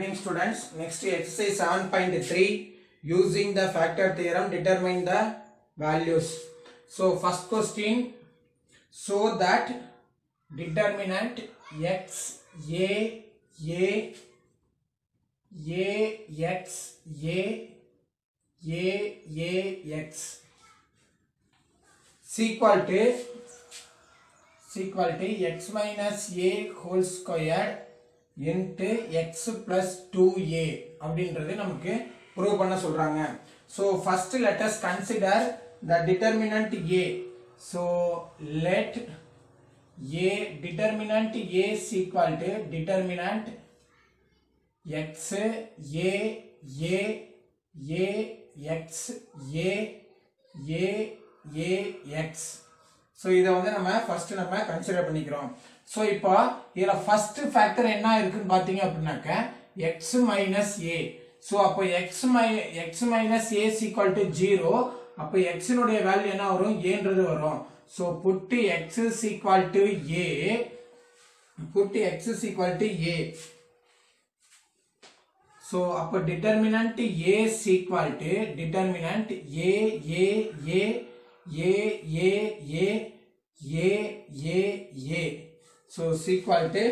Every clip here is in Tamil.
evening students. Next exercise 7.3 using the factor theorem determine the values. So first question so that determinant x a a a x a a a x is equal to is equal to x minus a whole square into x plus 2a அப்படின்றது நமக்கு ப்ரூவ் பண்ண சொல்றாங்க so first let us consider the determinant a so let a determinant a is equal to determinant x a a a x a a a x so இதை வந்து நம்ம ஃபர்ஸ்ட் நம்ம கன்சிடர் பண்ணிக்கிறோம் ஸோ இப்போ இதில் ஃபர்ஸ்ட் ஃபேக்டர் என்ன இருக்குன்னு பார்த்தீங்க அப்படின்னாக்க எக்ஸ் மைனஸ் ஏ ஸோ அப்போ x my x minus a equal to zero அப்போ எக்ஸினுடைய வேல்யூ என்ன வரும் ஏன்றது வரும் so put x is equal to a put x is equal to a so அப்போ determinant A equal to determinant a a a a a a a a a so sequel to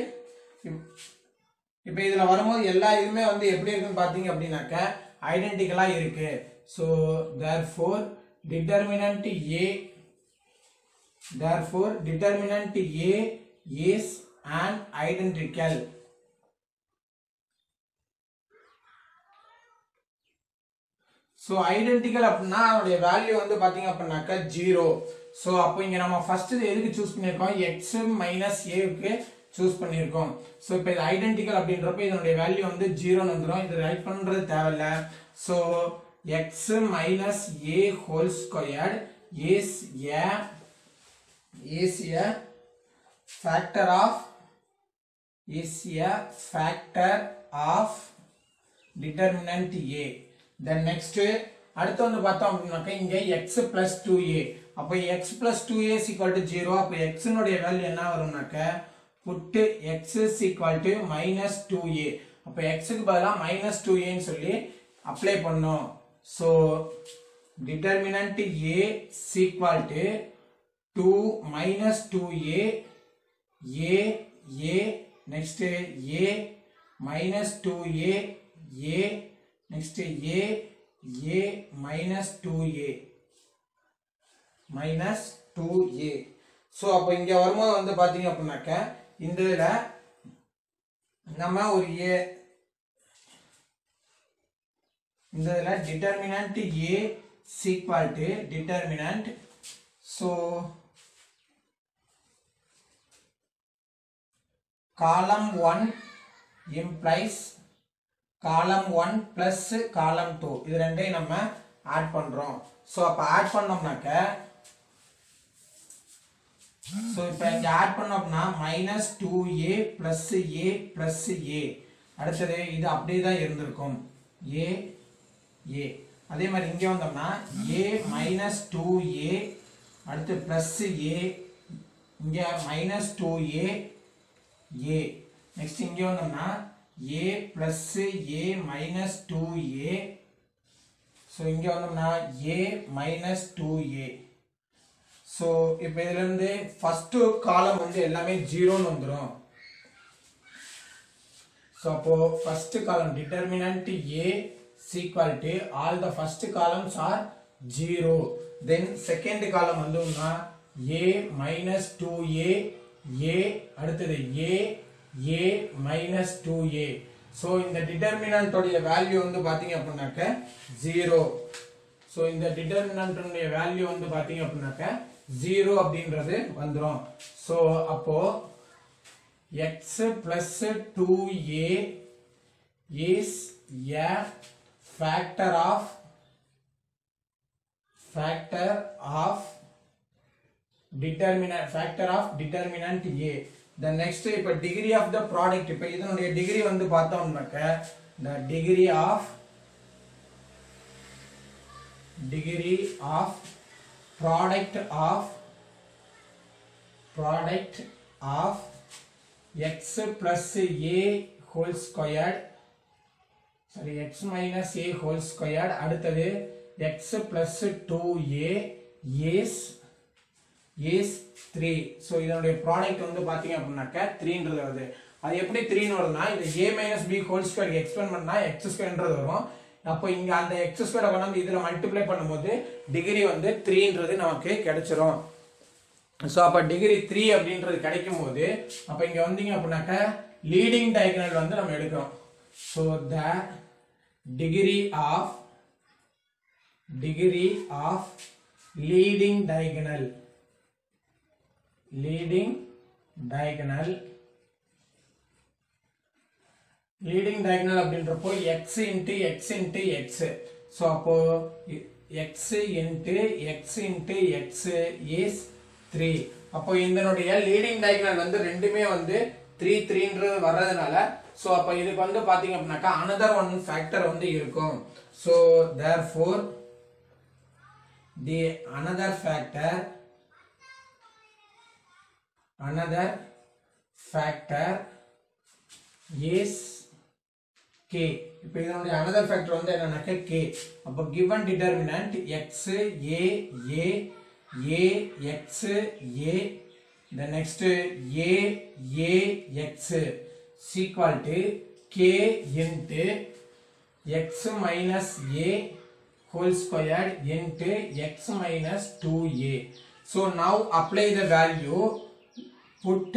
இப்போ இதில் வரும்போது எல்லா இதுவுமே வந்து எப்படி இருக்குன்னு பார்த்தீங்க அப்படின்னாக்க ஐடென்டிக்கலாக இருக்கு so therefore determinant a therefore determinant a is and identical so identical அப்படின்னா அதோடைய வேல்யூ வந்து பார்த்தீங்க அப்படின்னாக்கா ஜீரோ ஸோ அப்போ இங்கே நம்ம ஃபர்ஸ்ட் எதுக்கு சூஸ் பண்ணியிருக்கோம் எக்ஸ் மைனஸ் ஏவுக்கு சூஸ் பண்ணியிருக்கோம் ஸோ இப்போ இது ஐடென்டிக்கல் அப்படின்றப்ப இதனுடைய வேல்யூ வந்து ஜீரோன்னு வந்துடும் இது ரைட் பண்ணுறது தேவையில்ல so x minus a whole squared is a is a factor of is a factor of determinant a then next அடுத்து வந்து பார்த்தோம் அப்படின்னாக்கா இங்க எக்ஸ் பிளஸ் டூ ஏ அப்போ x plus two a sequel to zero அப்போ எக்ஸினுடைய வேல்யூ என்ன வரும்னாக்க put x sequel to minus two a அப்போ எக்ஸுக்கு பதிலாக மைனஸ் டூ ஏன்னு சொல்லி அப்ளை பண்ணோம் so determinant A sequel to two minus two a a a next a minus two a a next a a minus 2a minus 2a so அப்போ இங்க வரும்போது வந்து பாத்தீங்க அப்படின்னாக்க இந்த இதுல நம்ம ஒரு ஏ இந்த இதுல determinant A sequel to determinant so column one implies column one plus column two இது ரெண்டையும் நம்ம ஆட் பண்றோம் ஸோ அப்போ ஆட் பண்ணோம்னாக்க ஸோ இப்போ இங்கே ஆட் பண்ணோம்னா minus two a plus a plus a அடுத்தது இது அப்படியே தான் இருந்திருக்கும் ஏ ஏ அதே மாதிரி இங்கே வந்தோம்னா ஏ மைனஸ் டூ ஏ அடுத்து பிளஸ் ஏ இங்கே minus two a a next இங்கே வந்தோம்னா a plus a minus 2a so இங்கே வந்தோம்னா a minus 2a ஸோ இப்போ இதுலேருந்து ஃபஸ்ட்டு காலம் வந்து எல்லாமே ஜீரோன்னு வந்துடும் ஸோ அப்போ first column determinant A sequel to all the first columns are zero then second column வந்தோம்னா ஏ மைனஸ் டூ ஏ ஏ அடுத்தது ஏ a minus 2a ஸோ இந்த டிட்டர்மினன்டோடைய வேல்யூ வந்து பார்த்தீங்க அப்படின்னாக்க ஜீரோ ஸோ இந்த டிட்டர்மினன்டோடைய வேல்யூ வந்து பார்த்தீங்க அப்படின்னாக்க ஜீரோ அப்படின்றது வந்துடும் ஸோ அப்போ x plus two a is a factor of factor of determinant factor of determinant A the next இப்போ டிகிரி ஆஃப் த ப்ராடக்ட் இப்போ இதனுடைய டிகிரி வந்து பார்த்தோம்னாக்க the degree of degree of product of product of x plus a whole squared சரி x minus a whole squared அடுத்தது x plus two a as as three so இதனுடைய ப்ராடக்ட் வந்து பார்த்தீங்க அப்படின்னாக்க த்ரீன்றது வருது அது எப்படி த்ரீன்னு வருதுன்னா இந்த a minus b whole square expand பண்ணா எக்ஸ் ஸ்கொயர்ன்றது வரும் அப்போ இங்க அந்த எக்ஸ் ஸ்கொயரை கொண்டாந்து இதுல மல்டிப்ளை பண்ணும்போது டிகிரி வந்து த்ரீன்றது நமக்கு கிடைச்சிரும் ஸோ அப்போ டிகிரி த்ரீ அப்படின்றது கிடைக்கும் போது அப்போ இங்கே வந்தீங்க அப்படின்னாக்க லீடிங் diagonal வந்து நம்ம எடுக்கிறோம் so the degree of degree of leading diagonal leading diagonal leading diagonal அப்படின்றப்போ x into x into x so அப்போ x into x into x is three அப்போ இதனுடைய லீடிங் diagonal வந்து ரெண்டுமே வந்து த்ரீ த்ரீன்றது வர்றதுனால ஸோ அப்போ இதுக்கு வந்து பார்த்தீங்க அப்படின்னாக்கா அனதர் ஒன் ஃபேக்டர் வந்து இருக்கும் so therefore the another factor another factor is k இப்போ இதனுடைய another factor வந்து என்னன்னாக்க k அப்போ given determinant x a a a x a the next a a x is equal to k into x minus a whole squared into x minus 2a so now apply the value put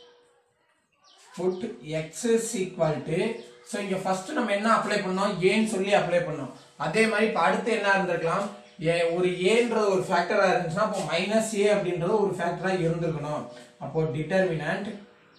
put x is equal to so இங்க ஃபர்ஸ்ட் நம்ம என்ன அப்ளை பண்ணோம் ஏன்னு சொல்லி அப்ளை பண்ணோம் அதே மாதிரி இப்போ அடுத்து என்ன இருந்திருக்கலாம் ஏ ஒரு ஏன்றது ஒரு ஃபேக்டரா இருந்துச்சுன்னா அப்போ மைனஸ் ஏ அப்படின்றது ஒரு ஃபேக்டரா இருந்திருக்கணும் அப்போ டிட்டர்மினன்ட்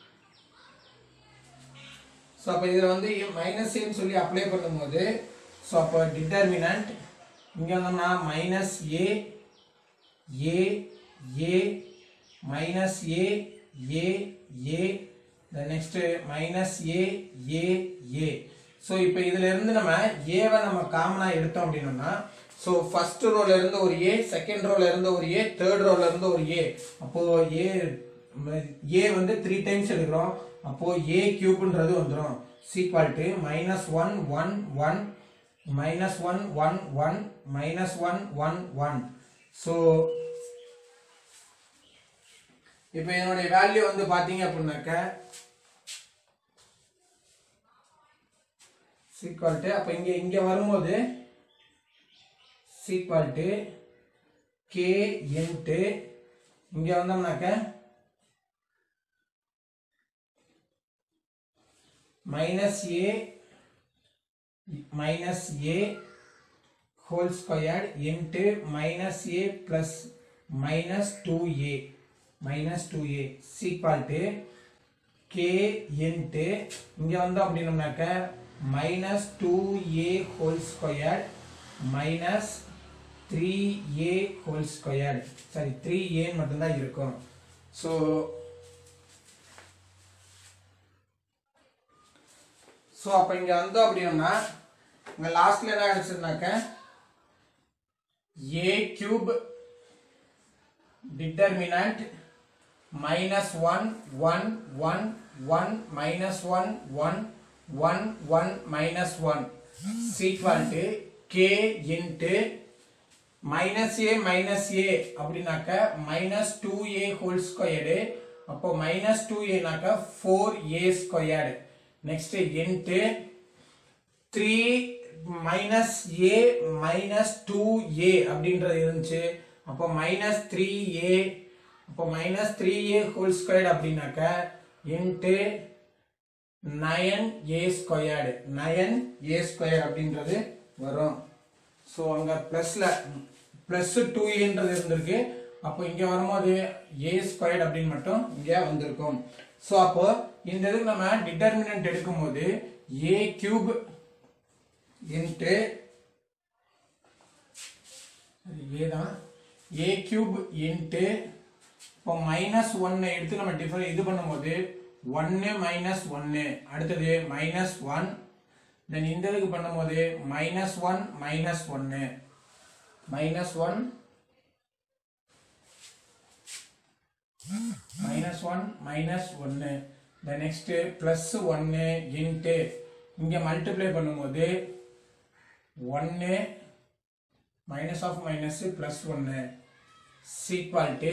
ஸோ அப்போ இதில் வந்து மைனஸ் ஏன்னு சொல்லி அப்ளை பண்ணும்போது ஸோ அப்போ டிட்டர்மினன்ட் இங்கே வந்தோம்னா minus a a a minus a a a the next minus a a a so இப்போ இதுல இருந்து நம்ம ஏவை நம்ம காமனா எடுத்தோம் அப்படின்னோம்னா ஸோ ஃபர்ஸ்ட் ரோல இருந்து ஒரு ஏ செகண்ட் ரோல இருந்து ஒரு ஏ தேர்ட் ரோல இருந்து ஒரு ஏ அப்போ ஏ ஏ வந்து த்ரீ டைம்ஸ் எடுக்கிறோம் அப்போ ஏ கியூப்ன்றது வந்துடும் is equal to minus one one one minus one one one minus one one one so இப்போ என்னுடைய வேல்யூ வந்து பாத்தீங்க அப்படின்னாக்க சீக்வல் டு அப்போ இங்க இங்க வரும்போது சீக்வல் டு கே இன்ட்டு இங்க வந்தோம்னாக்க minus a minus a whole squared into minus a plus minus 2a minus 2a is equal to k into இங்க வந்தோம் அப்படின்னம்னாக்க minus 2a whole squared minus 3a whole squared sorry 3a மட்டும்தான் இருக்கும் ஸோ ஸோ அப்போ இங்கே வந்தோம் அப்படின்னம்னா இங்கே லாஸ்ட்ல என்ன கிடைச்சிருந்தாக்க a cube determinant minus 1 1 1 1 minus 1 1 1 1 minus 1 is equal to k into minus a minus a அப்படின்னாக்க minus 2a whole squared அப்போ minus 2a நாக்க 4a squared next into 3 minus a minus two a அப்படின்றது இருந்துச்சு அப்போ மைனஸ் த்ரீ ஏ அப்போ minus three a whole squared அப்படின்னாக்க into nine a squared nine a square அப்படின்றது வரும் ஸோ அங்கே ப்ளஸில் ப்ளஸ் டூ ஏன்றது இருந்திருக்கு அப்போ இங்கே வரும்போது ஏ ஸ்கொயர்டு அப்படின்னு மட்டும் இங்கே வந்திருக்கும் ஸோ அப்போ இந்த இதுக்கு நம்ம டிட்டர்மினன்ட் எடுக்கும்போது ஏ கியூப் இன்ட்டு ஏ தான் ஏ கியூப் இன்ட்டு இப்போ மைனஸ் ஒன்னு எடுத்து நம்ம டிஃபர் இது பண்ணும்போது ஒன்னு மைனஸ் ஒன்னு அடுத்தது மைனஸ் ஒன் தென் இந்த இதுக்கு பண்ணும்போது மைனஸ் ஒன் மைனஸ் ஒன்னு minus one minus one minus ஒன்னு த நெக்ஸ்ட் பிளஸ் ஒன்னு இன்ட்டு இங்க மல்டிப்ளை பண்ணும்போது ஒன்று மைனஸ் ஆஃப் மைனஸ் பிளஸ் ஒன்று is equal to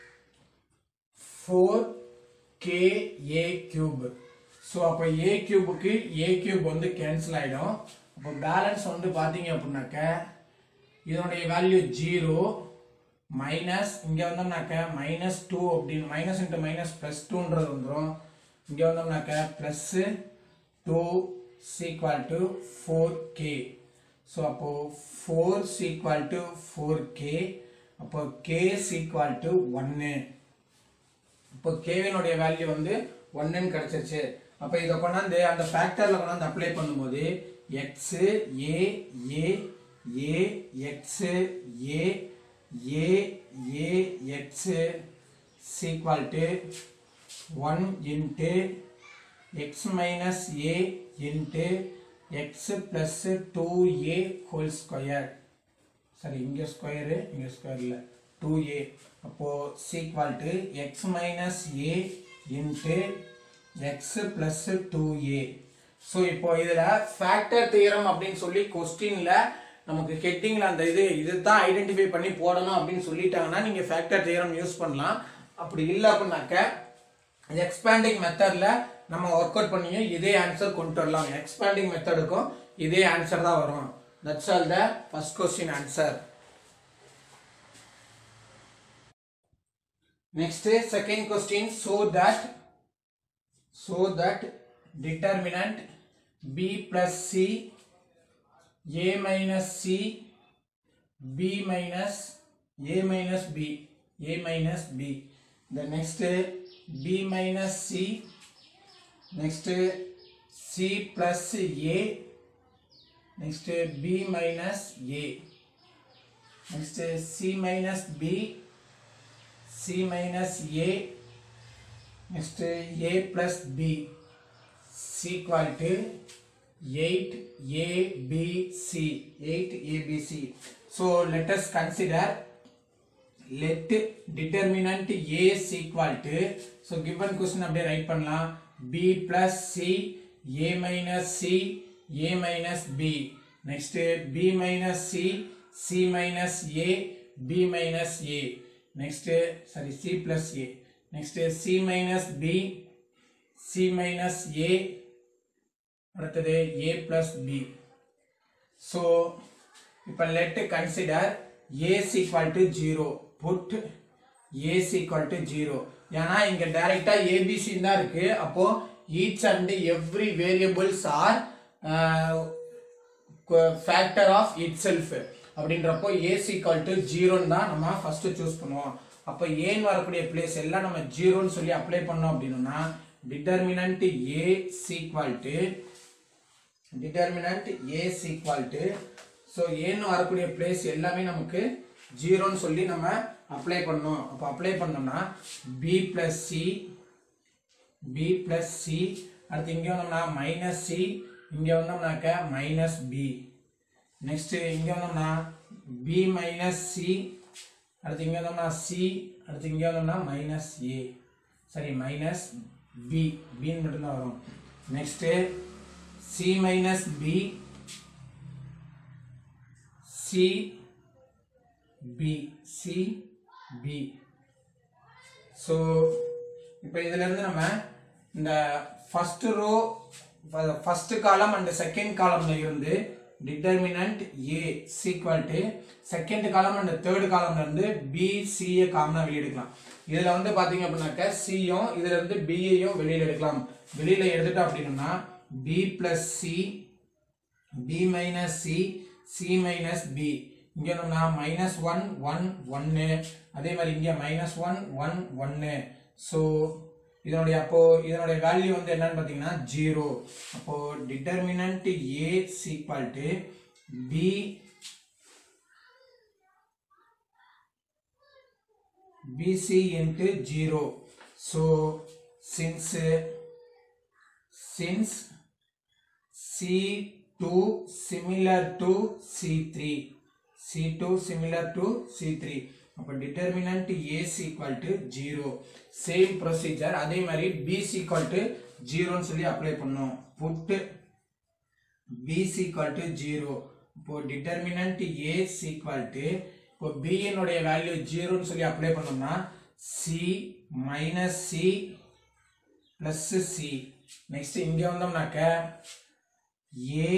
four k a cube so அப்போ ஏ கியூபுக்கு ஏ கியூப் வந்து கேன்சல் ஆகிடும் அப்போ பேலன்ஸ் வந்து பார்த்தீங்க அப்படின்னாக்க இதனுடைய வேல்யூ ஜீரோ மைனஸ் இங்கே வந்தோம்னாக்க மைனஸ் டூ அப்படின்னு மைனஸ் இன்ட்டு மைனஸ் ப்ளஸ் டூன்றது வந்துடும் இங்கே வந்தோம்னாக்க plus two is equal to four k so அப்போ four is equal to four k அப்போ கே சீக்வல் டு ஒன்று இப்போ கேவினுடைய வேல்யூ வந்து ஒன்னுன்னு கிடைச்சிருச்சு அப்போ இதை கொண்டாந்து அந்த ஃபேக்டரில் கொண்டாந்து அப்ளை பண்ணும்போது x a a a x a a a x sequel to one into x minus a into x plus two a whole square சரி இங்கே ஸ்கொயரு இங்கே ஸ்கொயர் இல்லை டூ ஏ அப்போது sequel to x minus a into x plus two a so இப்போ இதில் ஃபேக்டர் தியரம் அப்படின்னு சொல்லி கொஸ்டினில் நமக்கு ஹெட்டிங்கில் அந்த இது இது தான் ஐடென்டிஃபை பண்ணி போடணும் அப்படின்னு சொல்லிட்டாங்கன்னா நீங்கள் ஃபேக்டர் தியரம் யூஸ் பண்ணலாம் அப்படி இல்லை அப்படின்னாக்க எக்ஸ்பேண்டிங் மெத்தடில் நம்ம ஒர்க் அவுட் பண்ணியும் இதே ஆன்சர் கொண்டு வரலாம் எக்ஸ்பேண்டிங் மெத்தடுக்கும் இதே ஆன்சர் தான் வரும் that's all the first question answer Next is second question. So that so that determinant b plus c a minus c b minus a minus b a minus b. The next b minus c. Next c plus a. Next b minus a. Next c minus b. C minus A next A plus B is equal to 8 A B C 8 A B C so let us consider let determinant A is equal to so given question அப்படியே ரைட் பண்ணலாம் B plus C A minus C A minus B next B minus C C minus A B minus A next sorry C plus A next C minus B C minus A அடுத்தது A plus B so இப்போ let consider A is equal to 0 put A is equal to 0 ஏன்னா இங்க டைரக்டா ABC தான் இருக்கு அப்போ each and every variables are factor of itself அப்படின்றப்போ ஏஸ் ஈக்குவல் டு ஜீரோன்னு தான் நம்ம ஃபர்ஸ்ட் சூஸ் பண்ணுவோம் அப்போ ஏன் வரக்கூடிய பிளேஸ் எல்லாம் நம்ம ஜீரோன்னு சொல்லி அப்ளை பண்ணோம் அப்படின்னா determinant A sequel to determinant A sequel to so ஏன்னு வரக்கூடிய பிளேஸ் எல்லாமே நமக்கு ஜீரோன்னு சொல்லி நம்ம அப்ளை பண்ணோம் அப்போ அப்ளை பண்ணோம்னா b plus c b plus c அடுத்து இங்கே வந்தோம்னா மைனஸ் சி இங்கே வந்தோம்னாக்க மைனஸ் பி நெக்ஸ்ட் இங்கே வந்தோம்னா பி மைனஸ் சி அடுத்து இங்கே வந்தோம்னா சி அடுத்து இங்கே வந்தோம்னா மைனஸ் ஏ சரி மைனஸ் பி பின்னு மட்டும்தான் வரும் next c minus b c b c b so இப்போ இதுல இருந்து நம்ம இந்த first row first column and second காலம்ல இருந்து determinant A sequel to second column and third காலம்ல இருந்து பி சிஏ காமனா வெளியே எடுக்கலாம் இதுல வந்து பாத்தீங்க அப்படின்னாக்க சியும் இதுல இருந்து பிஏயும் வெளியில எடுக்கலாம் வெளியில எடுத்துட்டோம் அப்படின்னா b plus c b minus c c minus b இங்க என்னன்னா மைனஸ் ஒன் ஒன் ஒன்னு அதே மாதிரி இங்க மைனஸ் ஒன் ஒன் ஒன்னு ஸோ இதனுடைய அப்போ இதனுடைய வேல்யூ வந்து என்னன்னு பார்த்தீங்கன்னா ஜீரோ அப்போ determinant A sequel to b bc into zero so since since C2 similar to C3 C2 similar to C3 அப்ப determinant A is equal to 0 same procedure அதே மாதிரி B is equal to 0 ன்னு சொல்லி அப்ளை பண்ணோம் put b is equal to 0 இப்போ டிட்டர்மினன்ட் a is equal to இப்போ b னுடைய வேல்யூ 0 னு சொல்லி அப்ளை பண்ணோம்னா c minus c plus c next இங்க வந்தோம்னாக்க a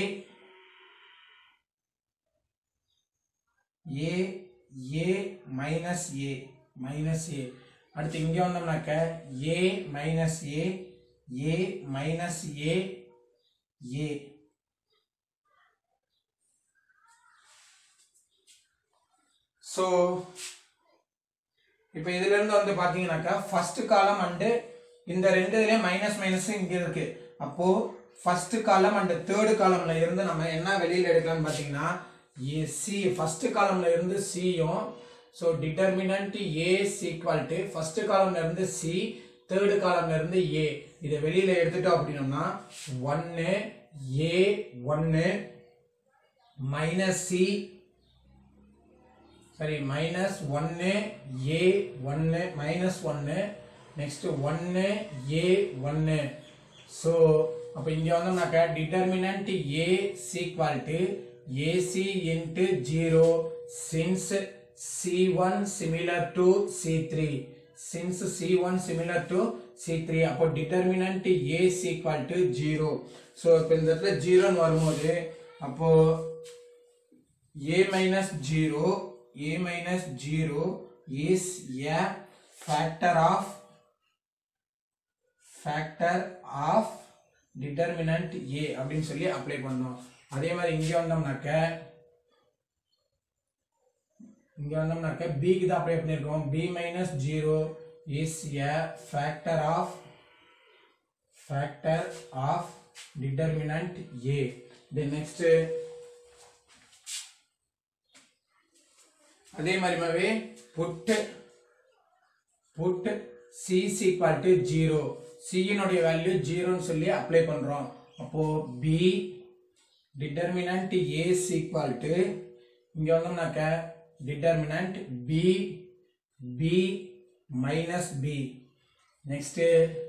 a a minus a minus a அடுத்து இங்க வந்தோம்னாக்க a minus a a minus a a ஸோ இப்போ இதுல இருந்து வந்து பாத்தீங்கன்னாக்கா ஃபர்ஸ்ட் காலம் அண்டு இந்த ரெண்டு இதுலயும் மைனஸ் மைனஸ் இங்க இருக்கு அப்போ ஃபர்ஸ்ட் காலம் அண்ட் தேர்ட் காலம்ல இருந்து நம்ம என்ன வெளியில எடுக்கலாம்னு பாத்தீங்கன்னா சி ஃபர்ஸ்ட் காலம்ல இருந்து சியும் so determinant A equal to first காலம்ல இருந்து சி தேர்டு காலம்ல இருந்து ஏ இதை வெளியில எடுத்துட்டோம் அப்படின்னோம்னா ஒன்னு ஏ ஒன்னு மைனஸ் சி சரி மைனஸ் ஒன்று ஏ ஒன்று மைனஸ் ஒன்று நெக்ஸ்ட் ஒன்று ஏ ஒன்று ஸோ அப்போ இங்கே வந்தோம்னாக்கா determinant A sequel to ac into zero since c one similar to c three since c one similar to c three அப்போ determinant A sequel to zero so இப்போ இந்த இடத்துல ஜீரோன்னு வரும்போது அப்போ a minus 0 a minus 0 is a factor of factor of determinant a அப்படின்னு சொல்லி அப்ளை பண்ணோம் அதே மாதிரி இங்க வந்தோம்னாக்க இங்க வந்தோம்னாக்க b க்கு தான் அப்ளை பண்ணிருக்கோம் b minus 0 is a factor of factor of determinant a then next அதே மாதிரிமாவே put put c equal to zero சியினுடைய வேல்யூ ஜீரோன்னு சொல்லி அப்ளை பண்றோம் அப்போ b determinant A equal to இங்க வந்தோம்னாக்க determinant b b minus b next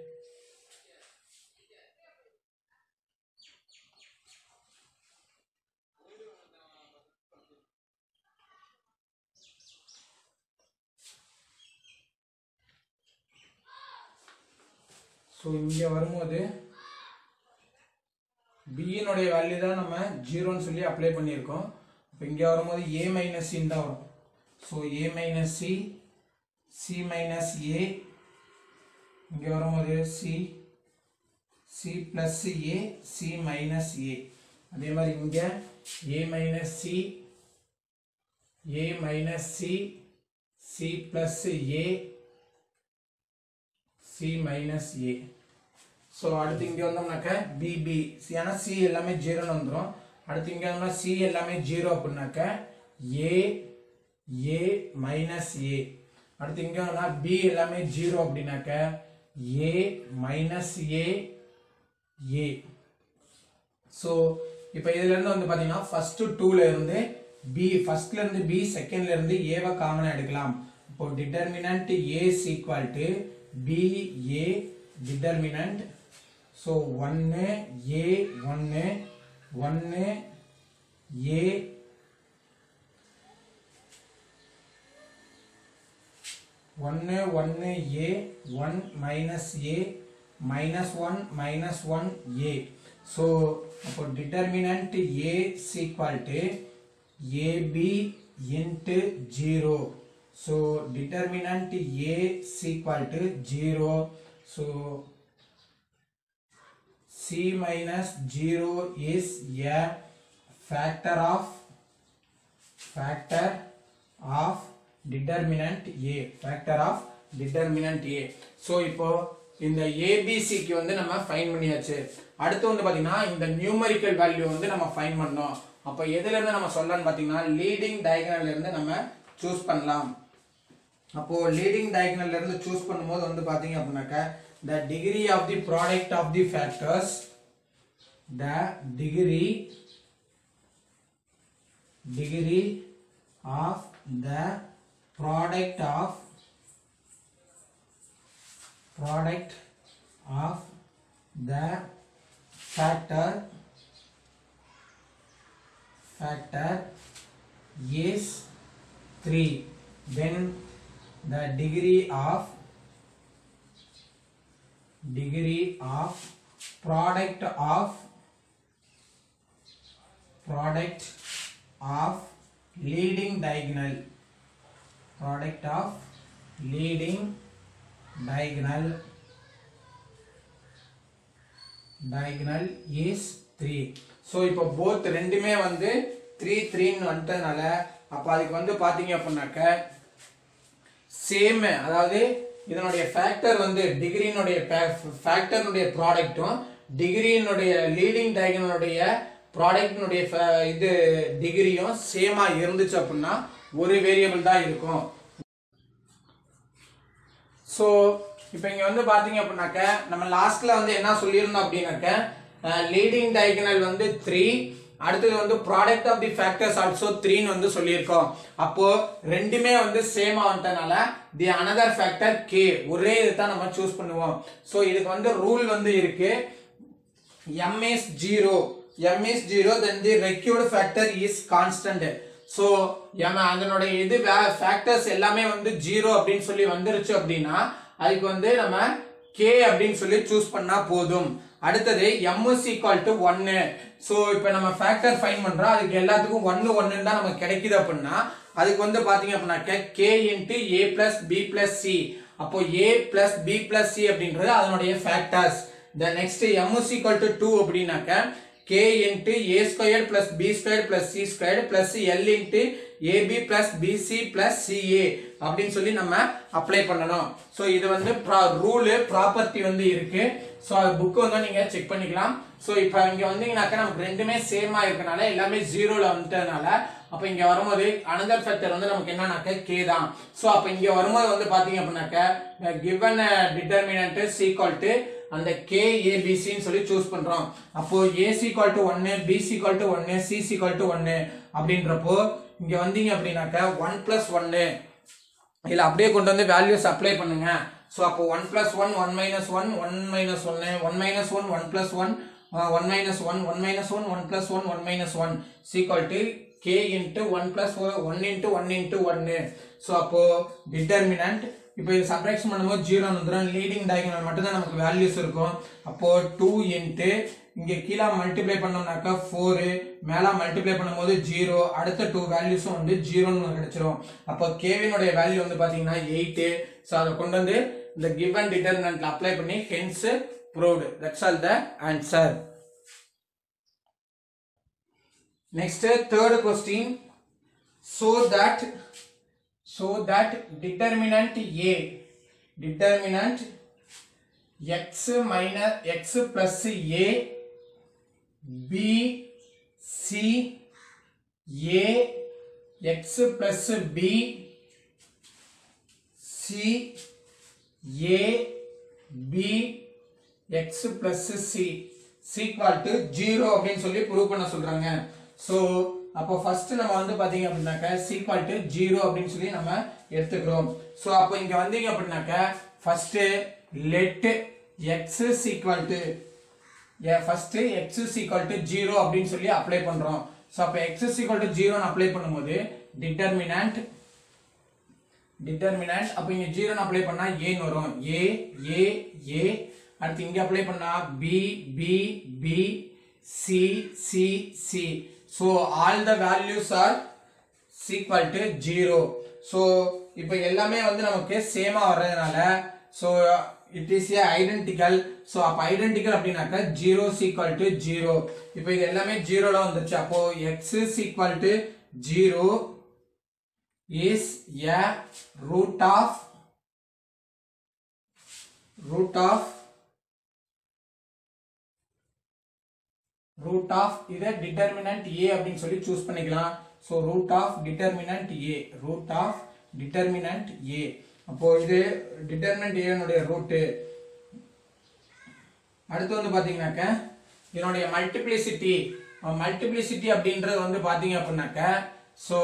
so இங்கே வரும்போது பியினுடைய வேல்யூ தான் நம்ம ஜீரோன்னு சொல்லி அப்ளை பண்ணியிருக்கோம் இப்போ இங்கே வரும்போது ஏ மைனஸ் சின்னு தான் வரும் so a minus c c minus a இங்கே வரும்போது c c plus a c minus a அதே மாதிரி இங்கே a minus c a minus c c plus a c minus a so அடுத்து இங்கே வந்தோம்னாக்க பிபி ஏன்னா சி எல்லாமே ஜீரோன்னு வந்துடும் அடுத்து இங்கே வந்தோம்னா சி எல்லாமே ஜீரோ அப்படின்னாக்க ஏ ஏ மைனஸ் ஏ அடுத்து இங்கே வந்தோம்னா பி எல்லாமே ஜீரோ அப்படின்னாக்க a minus a a so இப்போ இதுல இருந்து வந்து பாத்தீங்கன்னா ஃபர்ஸ்ட் டூல இருந்து பி ஃபர்ஸ்ட்ல இருந்து பி செகண்ட்ல இருந்து ஏவை காமனா எடுக்கலாம் இப்போ determinant A equal to b a determinant so ஒன்று ஏ ஒன்று ஒன்று ஏ ஒன்று ஒன்று a one minus a minus one minus one a so அப்போ determinant A equal to ab into zero so determinant A equal to zero so c minus 0 is a factor of factor of determinant a factor of determinant a so இப்போ இந்த ஏபிசிக்கு வந்து நம்ம ஃபைன் பண்ணியாச்சு அடுத்து வந்து பாத்தீங்கன்னா இந்த நியூமரிக்கல் வேல்யூ வந்து நம்ம ஃபைன் பண்ணோம் அப்போ எதுல இருந்து நம்ம சொல்லலாம்னு பாத்தீங்கன்னா லீடிங் டயகனல்ல இருந்து நம்ம சூஸ் பண்ணலாம் அப்போ லீடிங் டயகனல்ல இருந்து சூஸ் பண்ணும்போது வந்து பாத்தீங்க அப்படின்னாக்க the degree of the product of the factors the degree degree of the product of product of the factor factor is 3 then the degree of degree of product of product of leading diagonal product of leading diagonal diagonal is 3 so இப்போ போத் ரெண்டுமே வந்து த்ரீ த்ரீன்னு வந்துட்டதுனால அப்போ அதுக்கு வந்து பார்த்தீங்க அப்படின்னாக்க சேம் அதாவது இதனுடைய ஃபேக்டர் வந்து டிகிரியினுடைய ஃபேக்டர்னுடைய ப்ராடக்ட்டும் டிகிரியினுடைய லீடிங் டயகனுடைய ப்ராடக்ட்னுடைய இது டிகிரியும் சேமா இருந்துச்சு அப்படின்னா ஒரு வேரியபிள் தான் இருக்கும் ஸோ இப்போ இங்கே வந்து பார்த்தீங்க அப்படின்னாக்க நம்ம லாஸ்ட்ல வந்து என்ன சொல்லியிருந்தோம் அப்படின்னாக்க லீடிங் டயகனல் வந்து த்ரீ அடுத்தது வந்து product of the factors also த்ரீன்னு வந்து சொல்லியிருக்கோம் அப்போ ரெண்டுமே வந்து சேமா வந்துட்டனால தி அனதர் ஃபேக்டர் கே ஒரே இது தான் நம்ம சூஸ் பண்ணுவோம் ஸோ இதுக்கு வந்து ரூல் வந்து இருக்கு m is 0 m is 0 then the required factor is constant so m அதனுடைய இது ஃபேக்டர்ஸ் எல்லாமே வந்து 0 அப்படின்னு சொல்லி வந்துருச்சு அப்படின்னா அதுக்கு வந்து நம்ம k அப்படின்னு சொல்லி சூஸ் பண்ணா போதும் அடுத்தது m is equal to 1 so இப்போ நம்ம ஃபேக்டர் ஃபைன் பண்றோம் அதுக்கு எல்லாத்துக்கும் 1 1 தான் நமக்கு கிடைக்குது அப்படின்னா அதுக்கு வந்து பாத்தீங்க அப்படின்னாக்க k into a plus b plus c அப்போ a plus b plus c அப்படின்றது அதனுடைய factors the next m is equal to 2 அப்படின்னாக்க k into a squared plus b squared plus c squared plus l into ab plus bc plus ca அப்படின்னு சொல்லி நம்ம அப்ளை பண்ணணும் ஸோ இது வந்து ரூலு ப்ராப்பர்ட்டி வந்து இருக்கு ஸோ அது புக் வந்து நீங்க செக் பண்ணிக்கலாம் ஸோ இப்போ இங்க வந்தீங்கன்னாக்க நமக்கு ரெண்டுமே சேமா இருக்கனால எல்லாமே ஜீரோல வந்துட்டதுனால அப்ப இங்க வரும்போது அனதர் ஃபேக்டர் வந்து நமக்கு என்னன்னாக்க கே தான் ஸோ அப்ப இங்க வரும்போது வந்து பாத்தீங்க அப்படின்னாக்க கிவன் டிட்டர்மினன்ட் சீக்வல் டு அந்த கே ஏபிசின்னு சொல்லி சூஸ் பண்றோம் அப்போ ஏ சீக்வல் டு ஒன்னு பி சீக்வல் டு ஒன்னு சி சீக்வல் டு ஒன்னு அப்படின்றப்போ இங்க வந்தீங்க அப்படின்னாக்க ஒன் பிளஸ் ஒன்னு இதுல அப்படியே கொண்டு வந்து வேல்யூஸ் அப்ளை பண்ணுங்க ஸோ அப்போ one plus one one minus one one minus ஒன்னு one minus one one plus one one minus one one minus one one plus one one minus one is equal to k into one plus one into one into ஒன்னு ஸோ அப்போ டிட்டர்மினன்ட் இப்போ இது சப்ராக்ஷன் பண்ணும்போது ஜீரோ வந்துடும் லீடிங் டயகனல் மட்டும்தான் நமக்கு வேல்யூஸ் இருக்கும் அப்போ டூ இன்ட்டு இங்க கீழே மல்டிப்ளை பண்ணோம்னாக்கா ஃபோரு மேல மல்டிப்ளை பண்ணும்போது ஜீரோ அடுத்த டூ வேல்யூஸும் வந்து ஜீரோன்னு கிடைச்சிரும் அப்போ கேவினுடைய வேல்யூ வந்து பாத்தீங்கன்னா எயிட்டு ஸோ அதை கொண்டு வந்து இந்த கிவன் டிட்டர்மினன்ட்ல அப்ளை பண்ணி hence proved that's all the answer next third question so that so that determinant a determinant x minus x plus a b c a x plus b c a b x plus c equal to 0 அப்படின்னு சொல்லி ப்ரூவ் பண்ண சொல்றாங்க ஸோ அப்போ ஃபர்ஸ்ட் நம்ம வந்து பாத்தீங்க அப்படின்னாக்க சீக்வல் டு ஜீரோ அப்படின்னு சொல்லி நம்ம எடுத்துக்கிறோம் ஸோ அப்போ இங்க வந்தீங்க அப்படின்னாக்க first let x sequel to first x sequel to zero அப்படின்னு சொல்லி அப்ளை பண்றோம் ஸோ அப்போ எக்ஸ் சீக்வல் டு ஜீரோன்னு அப்ளை பண்ணும்போது டிட்டர்மினன்ட் டிட்டர்மினன்ட் அப்போ இங்க ஜீரோ அப்ளை பண்ணா ஏன்னு வரும் ஏ ஏ ஏ அடுத்து இங்க அப்ளை பண்ணா b b b c c c so all the values are is equal to zero so இப்போ எல்லாமே வந்து நமக்கு சேமா வர்றதுனால so it is a identical so அப்போ ஐடென்டிக்கல் அப்படின்னாக்கா ஜீரோ சீக்வல் டு ஜீரோ இப்போ இது எல்லாமே ஜீரோல வந்துருச்சு அப்போ x sequel to zero is a root of root of root of இத determinant a அப்படின்னு சொல்லி சூஸ் பண்ணிக்கலாம் so root of determinant a root of determinant a அப்போ இது determinant a னுடைய ரூட் அடுத்து வந்து பாத்தீங்கன்னாக்க இதனுடைய மல்டிப்ளிசிட்டி மல்டிப்ளிசிட்டி அப்படின்றது வந்து பாத்தீங்க அப்படின்னாக்க so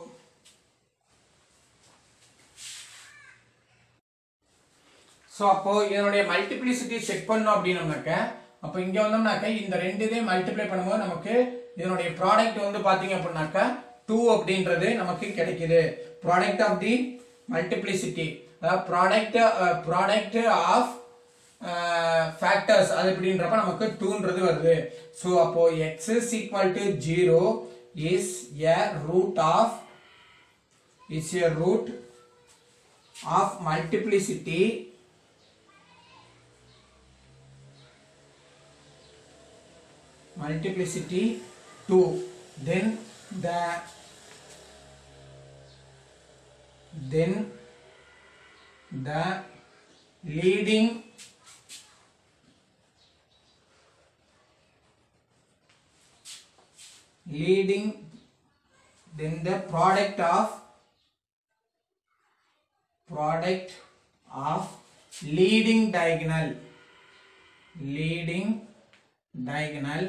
ஸோ அப்போ இதனுடைய மல்டிப்ளிசிட்டி செக் பண்ணோம் அப்படின்னோம்னாக்க அப்போ இங்க வந்தோம்னாக்க இந்த ரெண்டு இதையும் மல்டிப்ளை பண்ணும்போது நமக்கு இதனுடைய ப்ராடக்ட் வந்து பாத்தீங்க அப்படின்னாக்கா டூ அப்படின்றது நமக்கு கிடைக்குது ப்ராடக்ட் ஆஃப் தி மல்டிப்ளிசிட்டி அதாவது ப்ராடக்ட் ப்ராடக்ட் ஆஃப் ஃபேக்டர்ஸ் அது எப்படின்றப்ப நமக்கு டூன்றது வருது ஸோ அப்போ x is equal to zero is a root of is a root of multiplicity multiplicity 2 then the then the leading leading then the product of product of leading diagonal leading diagonal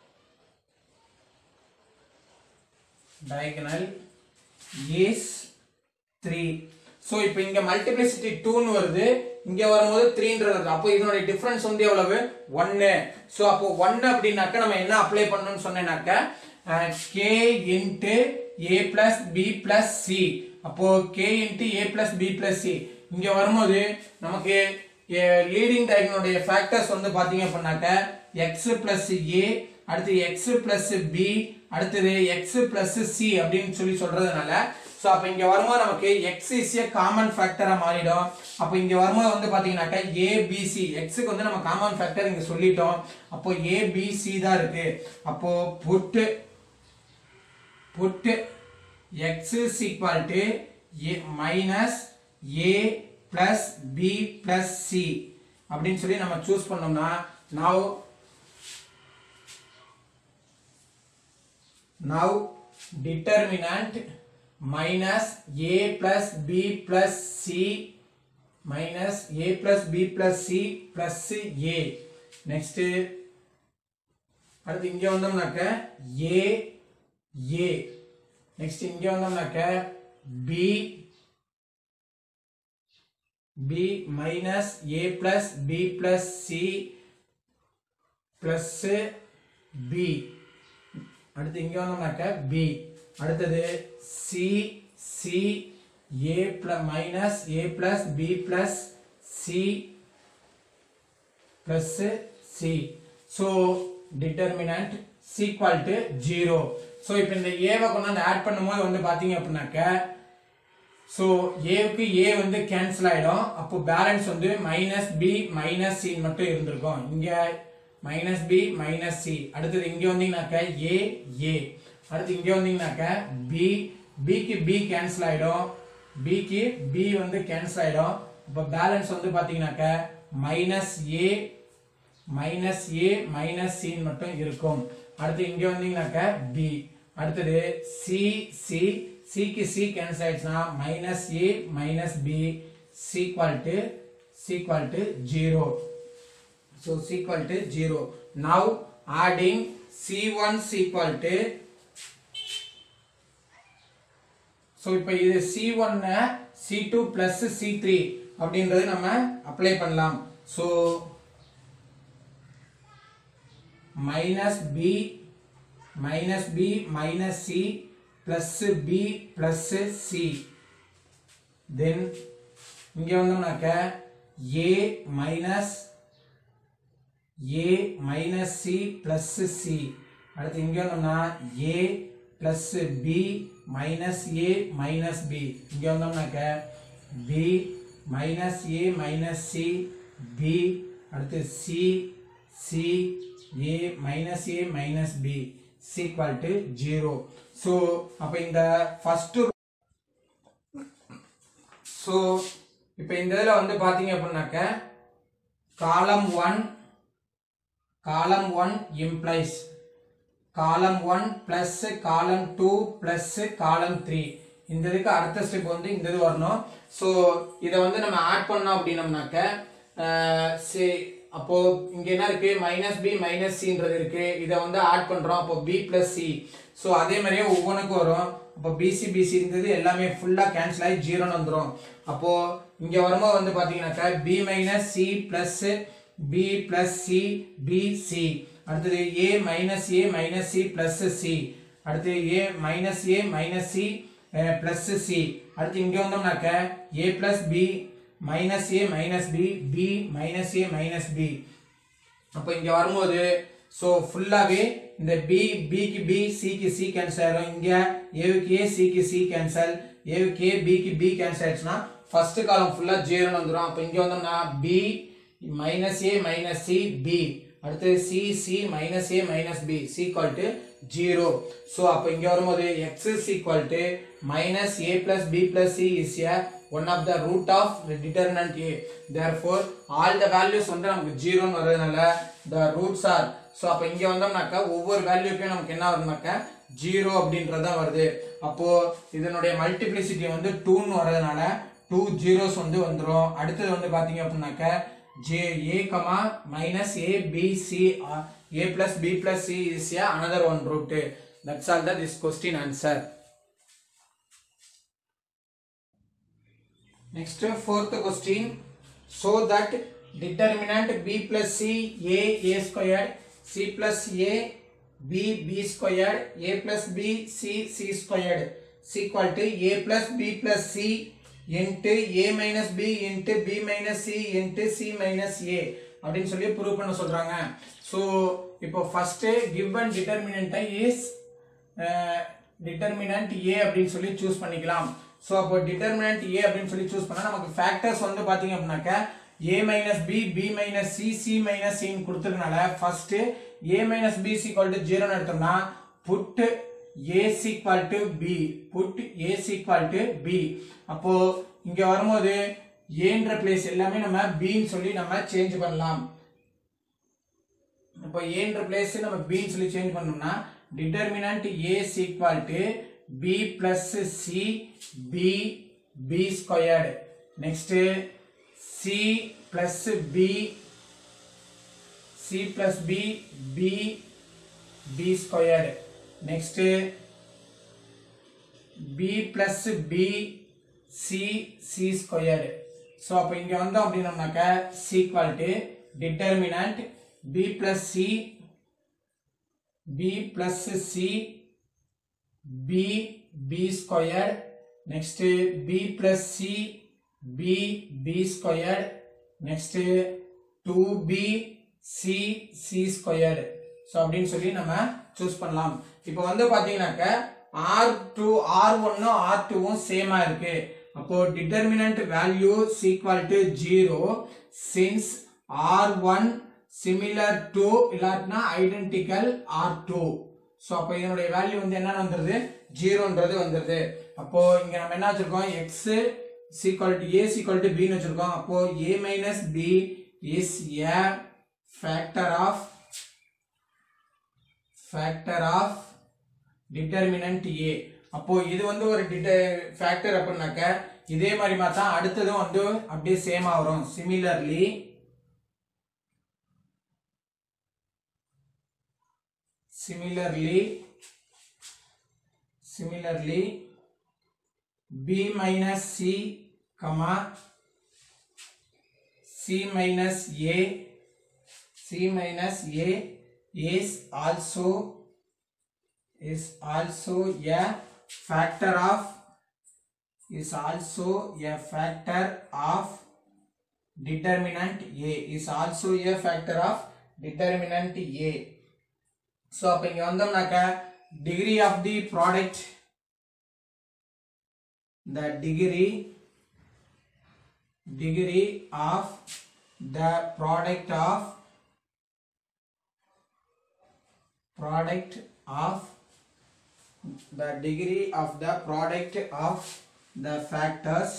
diagonal is 3 so இப்போ இங்க மல்டிப்ளிசிட்டி டூன்னு வருது இங்க வரும்போது த்ரீன்றது வருது அப்போ இதனுடைய டிஃபரன்ஸ் வந்து எவ்வளவு ஒன்னு ஸோ அப்போ ஒன்னு அப்படின்னாக்க நம்ம என்ன அப்ளை பண்ணணும்னு சொன்னேனாக்க k into a plus b plus c அப்போ k into a plus b plus c இங்க வரும்போது நமக்கு லீடிங் டைகனுடைய ஃபேக்டர்ஸ் வந்து பாத்தீங்க அப்படின்னாக்க எக்ஸ் பிளஸ் ஏ அடுத்து எக்ஸ் பிளஸ் பி அடுத்தது எக்ஸ் பிளஸ் சி அப்படின்னு சொல்லி சொல்றதுனால ஸோ அப்போ இங்க வரும்போது நமக்கு எக்ஸ் இஸ் ஏ காமன் ஃபேக்டரா மாறிடும் அப்போ இங்க வரும்போது வந்து பாத்தீங்கன்னாக்கா ஏபிசி எக்ஸுக்கு வந்து நம்ம காமன் ஃபேக்டர் இங்க சொல்லிட்டோம் அப்போ ஏபிசி தான் இருக்கு அப்போ put put x is equal to a minus a plus b plus c அப்படின்னு சொல்லி நம்ம சூஸ் பண்ணோம்னா now now determinant minus a plus b plus c minus a plus b plus c plus a next அடுத்து இங்க வந்தோம்னாக்க a a நெக்ஸ்ட் இங்க வந்தோம்னாக்க b b minus a plus b plus c plus b அடுத்து இங்க வந்தோம்னாக்க b அடுத்தது c c a plus minus a plus b plus c plus c so determinant c equal to 0 so இப்போ இந்த a வை கொண்டு வந்து ஆட் பண்ணும்போது வந்து பாத்தீங்க அப்படின்னாக்க ஸோ ஏவுக்கு ஏ வந்து கேன்சல் ஆயிடும் அப்போ பேலன்ஸ் வந்து மைனஸ் பி மைனஸ் சி மட்டும் இருந்திருக்கும் இங்க மைனஸ் பி மைனஸ் சி அடுத்தது இங்க வந்தீங்கன்னாக்க ஏ ஏ அடுத்து இங்க வந்தீங்கன்னாக்க பி பிக்கு பி கேன்சல் ஆயிடும் பிக்கு பி வந்து கேன்சல் ஆயிடும் இப்போ பேலன்ஸ் வந்து பாத்தீங்கன்னாக்க minus a minus a minus c மட்டும் இருக்கும் அடுத்து இங்க வந்தீங்கன்னாக்க பி அடுத்தது சி சி சிக்கு சி கேன்சல் ஆயிடுச்சுன்னா minus a minus b sequel to is equal to zero so sequel to zero now adding c one is equal to so இப்போ இது சி ஒன்ன c two plus c three அப்படின்றது நம்ம அப்ளை பண்ணலாம் so minus b minus b minus c plus b plus c then இங்க வந்தோம்னாக்க ஏ minus a minus c plus c அடுத்து இங்க வந்தோம்னா a plus b minus a minus b இங்க வந்தோம்னாக்க b minus a minus c b அடுத்து c c a minus a minus b sequel to zero so அப்போ இந்த ஃபர்ஸ்ட் ஸோ இப்போ இந்த இதில் வந்து பார்த்தீங்க அப்படின்னாக்க column one column one implies column one plus column two plus column three இந்த இதுக்கு அடுத்த ஸ்டெப் வந்து இந்த இது வரணும் ஸோ இதை வந்து நம்ம ஆட் பண்ணோம் அப்படின்னம்னாக்க அஹ், சரி அப்போ இங்க என்ன இருக்கு மைனஸ் பி மைனஸ் சின்றது இருக்கு இதை வந்து ஆட் பண்றோம் அப்போ பி பிளஸ் சி ஸோ அதே மாதிரியே ஒவ்வொன்றுக்கும் வரும் அப்போ பிசி பிசி இருந்தது எல்லாமே ஃபுல்லா கேன்சல் ஆகி ஜீரோன்னு வந்துடும் அப்போ இங்க வரும்போது வந்து பாத்தீங்கன்னாக்கா b minus c plus b plus c b c அடுத்தது a minus a minus c plus c அடுத்து a minus a minus c plus c அடுத்து இங்க வந்தோம்னாக்க a plus b minus a minus b b minus a minus b அப்போ இங்க வரும்போது ஸோ ஃபுல்லாவே இந்த பி பிக்கு பி சிக்கு சி கேன்சல் ஆயிரும் இங்க ஏவுக்கு ஏ சிக்கு சி கேன்சல் ஏவுக்கு ஏ பிக்கு பி கேன்சல் ஆயிடுச்சுன்னா ஃபர்ஸ்ட் காலம் ஃபுல்லா ஜீரோன்னு வந்துடும் அப்போ இங்க வந்தோம்னா b minus a minus c b அடுத்து c c minus a minus b c equal to zero so அப்போ இங்க வரும்போது x is equal to minus a plus b plus c is a one of the root of determinant a therefore all the values வந்து நமக்கு ஜீரோன்னு வர்றதுனால த ரூட்ஸ் ஆர் ஸோ அப்போ இங்கே வந்தோம்னாக்கா ஒவ்வொரு வேல்யூக்கும் நமக்கு என்ன வருதுனாக்கா ஜீரோ அப்படின்றதான் வருது அப்போ இதனுடைய மல்டிப்ளிசிட்டி வந்து டூன்னு வர்றதுனால டூ ஜீரோஸ் வந்து வந்துடும் அடுத்தது வந்து பார்த்தீங்க அப்படின்னாக்கா ஜே a comma minus a b c a plus b plus c is a another one root that's all the this question answer Next, fourth question. So that determinant b plus c a a squared c plus a b b squared a plus b c c squared is equal to a plus b plus c into a minus b into b minus c into c minus a அப்படின்னு சொல்லி ப்ரூவ் பண்ண சொல்றாங்க ஸோ இப்போ ஃபர்ஸ்ட் கிவன் டிட்டர்மினண்ட்டை இஸ் டிட்டர்மினன்ட் ஏ அப்படின்னு சொல்லி சூஸ் பண்ணிக்கலாம் ஸோ அப்போ டிட்டர்மினன்ட் ஏ அப்படின்னு சொல்லி சூஸ் பண்ணா நமக்கு ஃபேக்டர்ஸ் வந்து பாத்தீங்க அப்படின்னாக்க a minus b b minus c c minus சின்னு கொடுத்ததுனால first a minus b sequel to ஜீரோன்னு எடுத்தோம்னா put a sequel to b put a sequel to b அப்போ இங்க வரும்போது ஏன்ற பிளேஸ் எல்லாமே நம்ம பின்னு சொல்லி நம்ம சேஞ்ச் பண்ணலாம் இப்போ ஏன்ற பிளேஸ் நம்ம பின்னு சொல்லி சேஞ்ச் பண்ணோம்னா determinant A equal to b plus c b b squared next c plus b c plus b b b squared next b plus b c c squared so அப்போ இங்கே வந்தோம் அப்படின்னோம்னாக்க equal to determinant b plus c b plus c b b squared next b plus c b b squared next 2b c c squared so அப்படின்னு சொல்லி நம்ம சூஸ் பண்ணலாம் இப்போ வந்து பார்த்தீங்கன்னாக்க ஆர் டூ ஆர் ஒன்னும் ஆர் டூவும் சேமா இருக்கு அப்போ determinant value equal to zero since R one similar to இல்லாட்டினா ஐடென்டிக்கல் ஆர் டூ ஸோ அப்போ இதனுடைய வேல்யூ வந்து என்னன்னு வந்துருது ஜீரோன்றது வந்துருது அப்போ இங்க நம்ம என்ன வச்சிருக்கோம் x sequel to a sequel to பின்னு வச்சிருக்கோம் அப்போ a minus b is a factor of factor of determinant a அப்போ இது வந்து ஒரு ஃபேக்டர் அப்படின்னாக்க இதே மாதிரி பார்த்தா அடுத்ததும் வந்து அப்படியே சேமா வரும் similarly similarly similarly b minus c comma c minus a c minus a is also is also a factor of is also a factor of determinant a is also a factor of determinant a so அப்போ இங்கே வந்தோம்னாக்க degree of the product the degree degree of the product of product of the degree of the product of the factors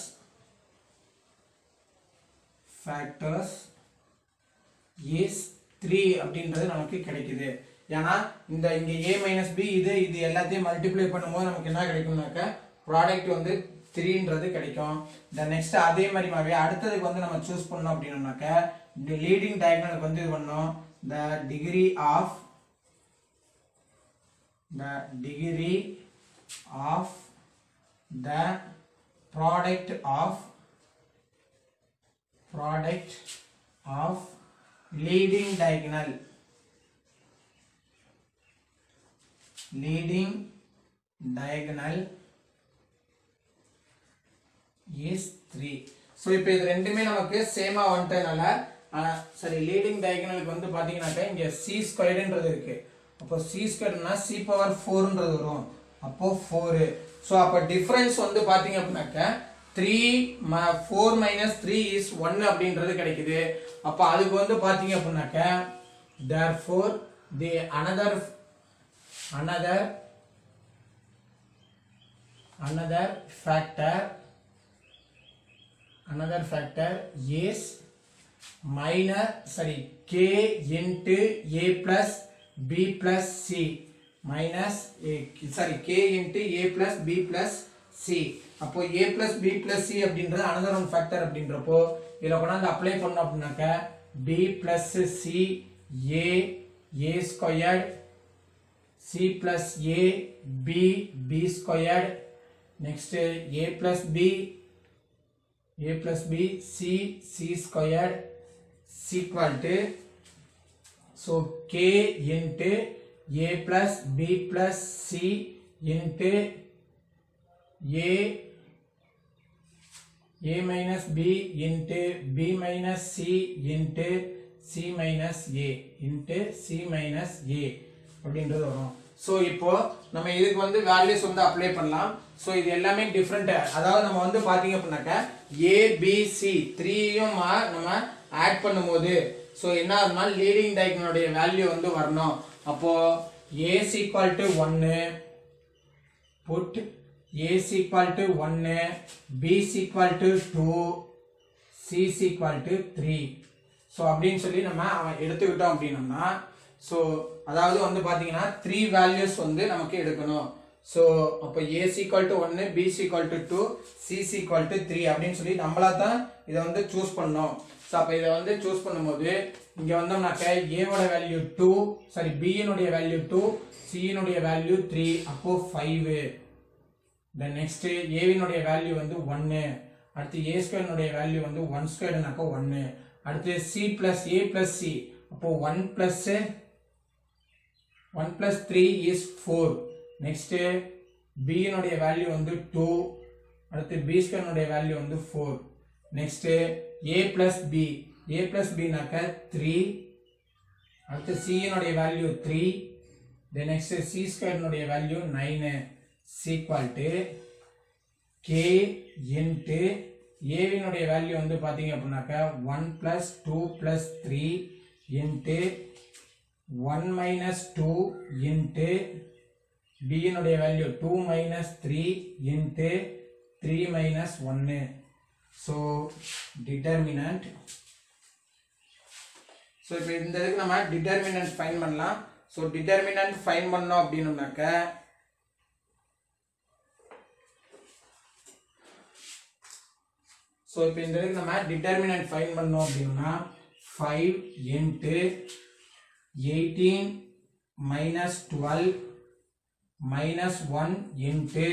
factors is 3 அப்படின்றது நமக்கு கிடைக்குது ஏன்னா இந்த இங்க a மைனஸ் பி இது இது எல்லாத்தையும் மல்டிப்ளை பண்ணும்போது நமக்கு என்ன கிடைக்கும்னாக்க ப்ராடக்ட் வந்து த்ரீன்றது கிடைக்கும் இந்த நெக்ஸ்ட் அதே மாதிரி மாதிரி அடுத்ததுக்கு வந்து நம்ம சூஸ் பண்ணோம் அப்படின்னோம்னாக்க இந்த லீடிங் டயக்னலுக்கு வந்து இது பண்ணோம் the degree of the degree of the product of product of leading diagonal leading diagonal is 3 so இப்போ இது ரெண்டுமே நமக்கு சேமா வந்துட்டனால சரி லீடிங் டயகனலுக்கு வந்து பார்த்தீங்கன்னாக்கா இங்கே சி ஸ்கொயர்டுன்றது இருக்கு அப்போ சி ஸ்கொயர்னா சி பவர் ஃபோர்ன்றது வரும் அப்போ ஃபோரு ஸோ அப்போ டிஃப்ரென்ஸ் வந்து பார்த்தீங்க அப்படின்னாக்கா three four minus three is one அப்படின்றது கிடைக்குது அப்போ அதுக்கு வந்து பார்த்தீங்க அப்படின்னாக்கா therefore the another another another factor another factor is minus sorry k into a plus b plus c minus a, sorry k into a plus b plus c அப்போ a plus b plus c அப்படின்றது another one factor அப்படின்றப்போ இதில் கொண்டாந்து அப்ளை பண்ணோம் அப்படின்னாக்க b plus c a a squared c plus a b b squared next a plus b a plus b c c squared is equal to so k into a plus b plus c into a a minus b into b minus c into c minus a into c minus a அப்படின்றது வரும் ஸோ இப்போ நம்ம இதுக்கு வந்து வேல்யூஸ் வந்து அப்ளை பண்ணலாம் ஸோ இது எல்லாமே டிஃப்ரெண்ட் அதாவது நம்ம வந்து பார்த்தீங்க அப்படின்னாக்கா ஏபிசி த்ரீயும் நம்ம ஆட் பண்ணும்போது ஸோ என்ன ஆகுதுன்னா லீடிங் டைக்கனுடைய வேல்யூ வந்து வரணும் அப்போ ஏஸ் ஈக்குவல் டு ஒன்று put a is equal to 1 b is equal to 2 c is equal to 3 so அப்படின்னு சொல்லி நம்ம அவன் எடுத்துக்கிட்டோம் அப்படின்னம்னா ஸோ அதாவது வந்து பார்த்தீங்கன்னா த்ரீ வேல்யூஸ் வந்து நமக்கு எடுக்கணும் ஸோ அப்போ ஏ சீக்வல் டு ஒன்று b sequel to two c sequel to three அப்படின்னு சொல்லி நம்மளா தான் இதை வந்து சூஸ் பண்ணோம் ஸோ அப்போ இதை வந்து சூஸ் பண்ணும்போது இங்கே வந்தோம்னாக்க ஏவோட வேல்யூ டூ சாரி பியினுடைய வேல்யூ டூ சியினுடைய வேல்யூ த்ரீ அப்போ ஃபைவ் தென் நெக்ஸ்ட் ஏவினுடைய வேல்யூ வந்து ஒன்று அடுத்து ஏ ஸ்கொயர்னுடைய வேல்யூ வந்து ஒன் ஸ்கொயர்னாக்கா ஒன்று அடுத்து c plus a plus c அப்போ one plus one plus three is four next பியினுடைய வேல்யூ வந்து டூ அடுத்து பி ஸ்கொயர்னுடைய வேல்யூ வந்து four next a plus b a plus பினாக்க த்ரீ அடுத்து சியினுடைய value three then next c ஸ்கொயர்னுடைய value nine equal to k into ஏவினுடைய வேல்யூ வந்து பார்த்தீங்க அப்படின்னாக்கா one plus two plus three into one minus two into பியினுடைய value two minus three into three minus ஒன்று ஸோ டிட்டர்மினன்ட் ஸோ இப்போ இந்த இதுக்கு நம்ம டிட்டர்மினன்ட் ஃபைன் பண்ணலாம் ஸோ டிட்டர்மினன்ட் ஃபைன் பண்ணோம் அப்படின்னோம்னாக்க ஸோ இப்போ இந்த இதுக்கு நம்ம டிட்டர்மினன்ட் ஃபைன் பண்ணோம் அப்படின்னா five into eighteen minus twelve minus one into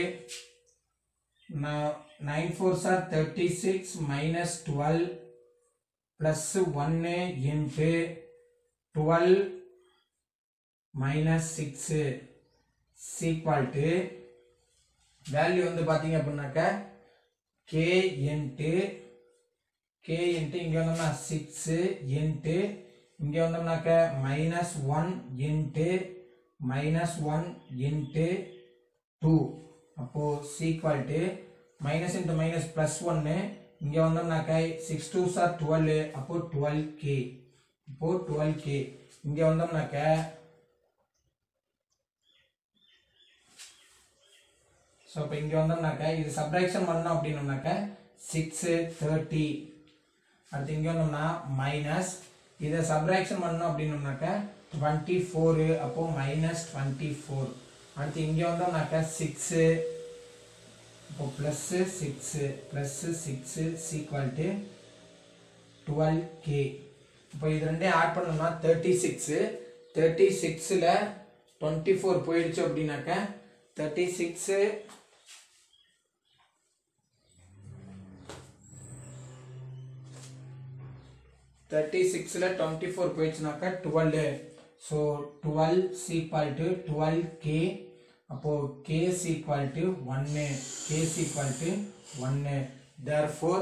nine four are thirty six minus twelve plus ஒன்று into twelve minus six equal to value வந்து பார்த்தீங்க அப்படின்னாக்கா கே இன்ட்டு கே இன்ட்டு இங்கே வந்தோம்னா சிக்ஸு இன்ட்டு இங்கே வந்தோம்னாக்க minus one into minus one into two அப்போது sequel to minus into minus plus ஒன்று இங்கே வந்தோம்னாக்க சிக்ஸ் டூ சார் டுவெல் அப்போது டுவெல் கே இப்போது டுவெல் கே இங்கே வந்தோம்னாக்க ஸோ இப்போ இங்கே வந்தோம்னாக்க இது சப்ராக்ஷன் பண்ணோம் அப்படின்னோம்னாக்க சிக்ஸு தேர்ட்டி அடுத்து இங்கே வந்தோம்னா மைனஸ் இதை சப்ராக்ஷன் பண்ணோம் அப்படின்னோம்னாக்க டுவெண்ட்டி ஃபோரு அப்போது மைனஸ் டுவெண்ட்டி ஃபோர் அடுத்து இங்கே வந்தோம்னாக்க சிக்ஸு இப்போ plus six plus six equal to twelve k இப்போ இது ரெண்டையும் ஆட் பண்ணோம்னா தேர்ட்டி சிக்ஸு தேர்ட்டி சிக்ஸில் டுவெண்ட்டி ஃபோர் போயிடுச்சு அப்படின்னாக்க தேர்ட்டி சிக்ஸு தேர்ட்டி சிக்ஸில் டுவெண்ட்டி ஃபோர் போயிடுச்சுனாக்கா twelve so twelve equal to twelve k அப்போ k is equal to 1 k is equal to 1 therefore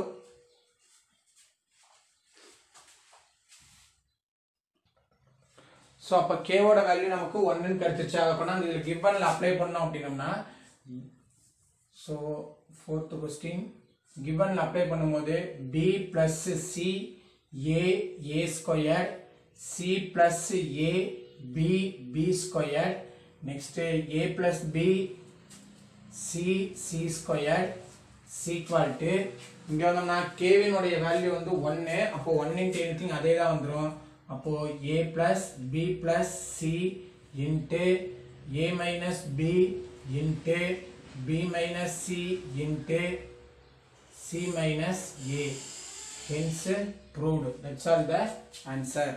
so அப்போ கேவோட வேல்யூ நமக்கு ஒன்றுன்னு கிடைச்சிருச்சு அதை கொண்டா இதில் கிவனில் அப்ளை பண்ணோம் அப்படின்னம்னா ஸோ ஃபோர்த்து கொஸ்டின் கிவனில் அப்ளை பண்ணும்போது b plus c a a square c plus a b b square next a plus b c c square equal to இங்கே வந்தோம்னா கேவினுடைய வேல்யூ வந்து ஒன்று அப்போ ஒன் இன்ட்டு எனிதிங் அதே தான் வந்துடும் அப்போ a plus b plus c into a minus b into b minus c into c minus a hence proved that's all the answer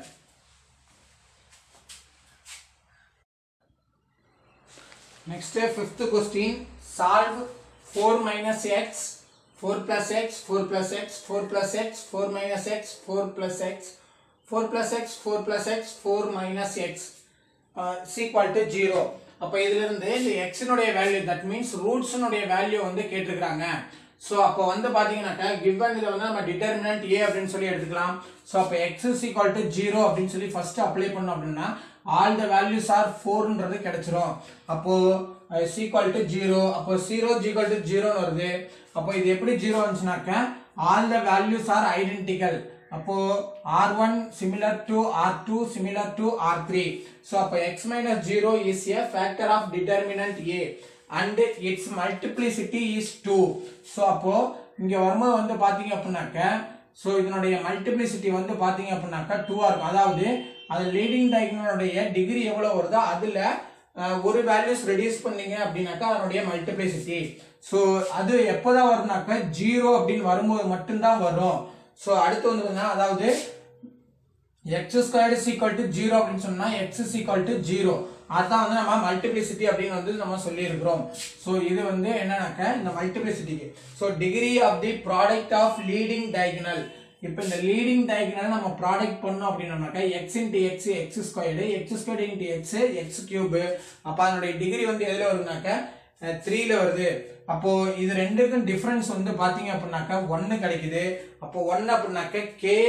Next, fifth question. Solve 4 minus x, 4 plus x, 4 plus x, 4 plus x, 4 minus x, 4 plus x, 4 plus x, 4 plus x, 4 minus x uh, is equal to 0. அப்போ இதுல இருந்து இந்த x னுடைய வேல்யூ தட் மீன்ஸ் ரூட்ஸ் னுடைய வேல்யூ வந்து கேட்டிருக்காங்க ஸோ அப்போ வந்து பாத்தீங்கன்னாக்கா கிவன் இதை வந்து நம்ம டிட்டர்மினன்ட் a அப்படின்னு சொல்லி எடுத்துக்கலாம் ஸோ அப்போ x is equal to 0 அப்படின்னு சொல்லி ஃபர்ஸ்ட் அப்ளை பண்ணோம் அப்படின்னா ஆல் த வேல்யூஸ் ஆர் ஃபோர்ன்றது கிடைச்சிரும் அப்போ இஸ் ஈக்குவல் டு ஜீரோ அப்போ ஜீரோ ஈக்குவல் டு ஜீரோன்னு வருது அப்போ இது எப்படி ஜீரோ வந்துச்சுனாக்க all the values are identical அப்போ R one similar to R two similar to R three so அப்போ x minus zero is a factor of determinant a and it's multiplicity is two so அப்போ இங்க வரும்போது வந்து பாத்தீங்க அப்படின்னாக்க ஸோ இதனுடைய மல்டிப்ளிசிட்டி வந்து பாத்தீங்க அப்படின்னாக்கா டூவா இருக்கும் அதாவது அது லீடிங் டயக்னலுடைய டிகிரி எவ்வளவு வருதோ அதுல அஹ், ஒரு வேல்யூஸ் ரெடியூஸ் பண்ணீங்க அப்படின்னாக்கா அதனுடைய மல்டிப்ளிசிட்டி ஸோ அது எப்போதான் வரும்னாக்கா ஜீரோ அப்படின்னு வரும்போது மட்டும்தான் வரும் ஸோ அடுத்து வந்து பாத்தீங்கன்னா, அதாவது x square is equal to zero அப்படின்னு சொன்னா x is equal to zero அதான் வந்து நம்ம மல்டிப்ளிசிட்டி அப்படின்னு வந்து நம்ம சொல்லியிருக்கிறோம் ஸோ இது வந்து என்னன்னாக்க இந்த மல்டிப்ளிசிட்டிக்கு so degree of the product of leading diagonal இப்போ இந்த லீடிங் டயகனல் நம்ம ப்ராடக்ட் பண்ணோம் அப்படின்னோம்னாக்கா x into x x squared x squared into x x cube அப்போ அதனுடைய டிகிரி வந்து எதில் வருதுனாக்க த்ரீல வருது அப்போ இது ரெண்டுக்கும் டிஃபரன்ஸ் வந்து பாத்தீங்க அப்படின்னாக்கா ஒன்னு கிடைக்குது அப்போ ஒன்னு அப்படின்னாக்க k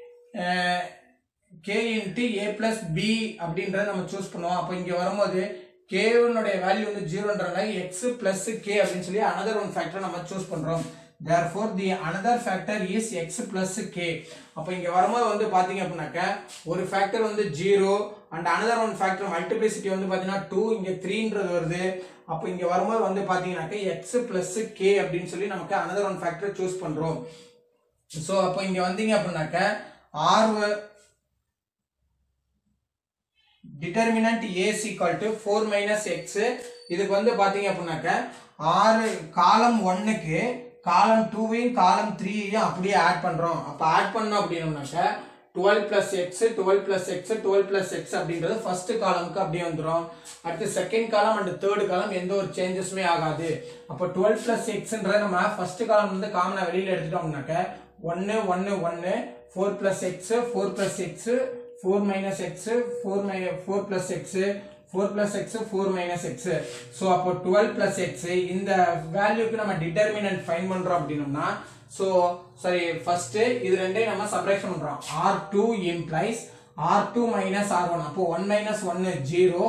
k into a plus b அப்படின்றத நம்ம சூஸ் பண்ணுவோம் அப்போ இங்க வரும்போது கேனுடைய வேல்யூ வந்து ஜீரோன்றனால எக்ஸ் பிளஸ் கே அப்படின்னு சொல்லி அனதர் ஒன் ஃபேக்டர் நம்ம சூஸ் பண்றோம் therefore the another factor is x plus k அப்போ இங்க வரும்போது வந்து பாத்தீங்க அப்படின்னாக்க ஒரு ஃபேக்டர் வந்து zero and another one factor multiplicity வந்து பாத்தீங்கன்னா டூ இங்க த்ரீன்றது வருது அப்போ இங்க வரும்போது வந்து பாத்தீங்கன்னாக்க எக்ஸ் பிளஸ் கே அப்படின்னு சொல்லி நமக்கு another ஒன் ஃபேக்டர் சூஸ் பண்றோம் ஸோ அப்போ இங்க வந்தீங்க அப்படின்னாக்க or determinant A equal to four minus x இதுக்கு வந்து பாத்தீங்க அப்படின்னாக்க ஆறு காலம் ஒன்னுக்கு காலம் டூவையும் காலம் த்ரீயையும் அப்படியே ஆட் பண்றோம் அப்போ ஆட் பண்ணோம் அப்படின்னோம்னாக்க twelve plus x twelve plus x twelve plus x அப்படின்றது ஃபர்ஸ்ட் காலமுக்கு அப்படியே வந்துடும் அடுத்து செகண்ட் காலம் அண்ட் தேர்ட் காலம் எந்த ஒரு சேஞ்சஸுமே ஆகாது அப்போ டுவெல் பிளஸ் எக்ஸ்ன்ற நம்ம ஃபர்ஸ்ட் காலம் வந்து காமனாக வெளியில எடுத்துட்டோம்னாக்க ஒன்று ஒன்று ஒன்று four plus x four plus x four minus x four மை four plus x four plus x four minus x so அப்போ டுவெல் பிளஸ் எக்ஸ் இந்த வேல்யூக்கு நம்ம டிட்டர்மினன்ட் ஃபைன் பண்றோம் அப்படின்னோம்னா ஸோ சரி ஃபர்ஸ்ட் இது ரெண்டையும் நம்ம சப்ரேஷன் பண்றோம் R two implies R two minus R one அப்போ ஒன் மைனஸ் ஒன்னு ஜீரோ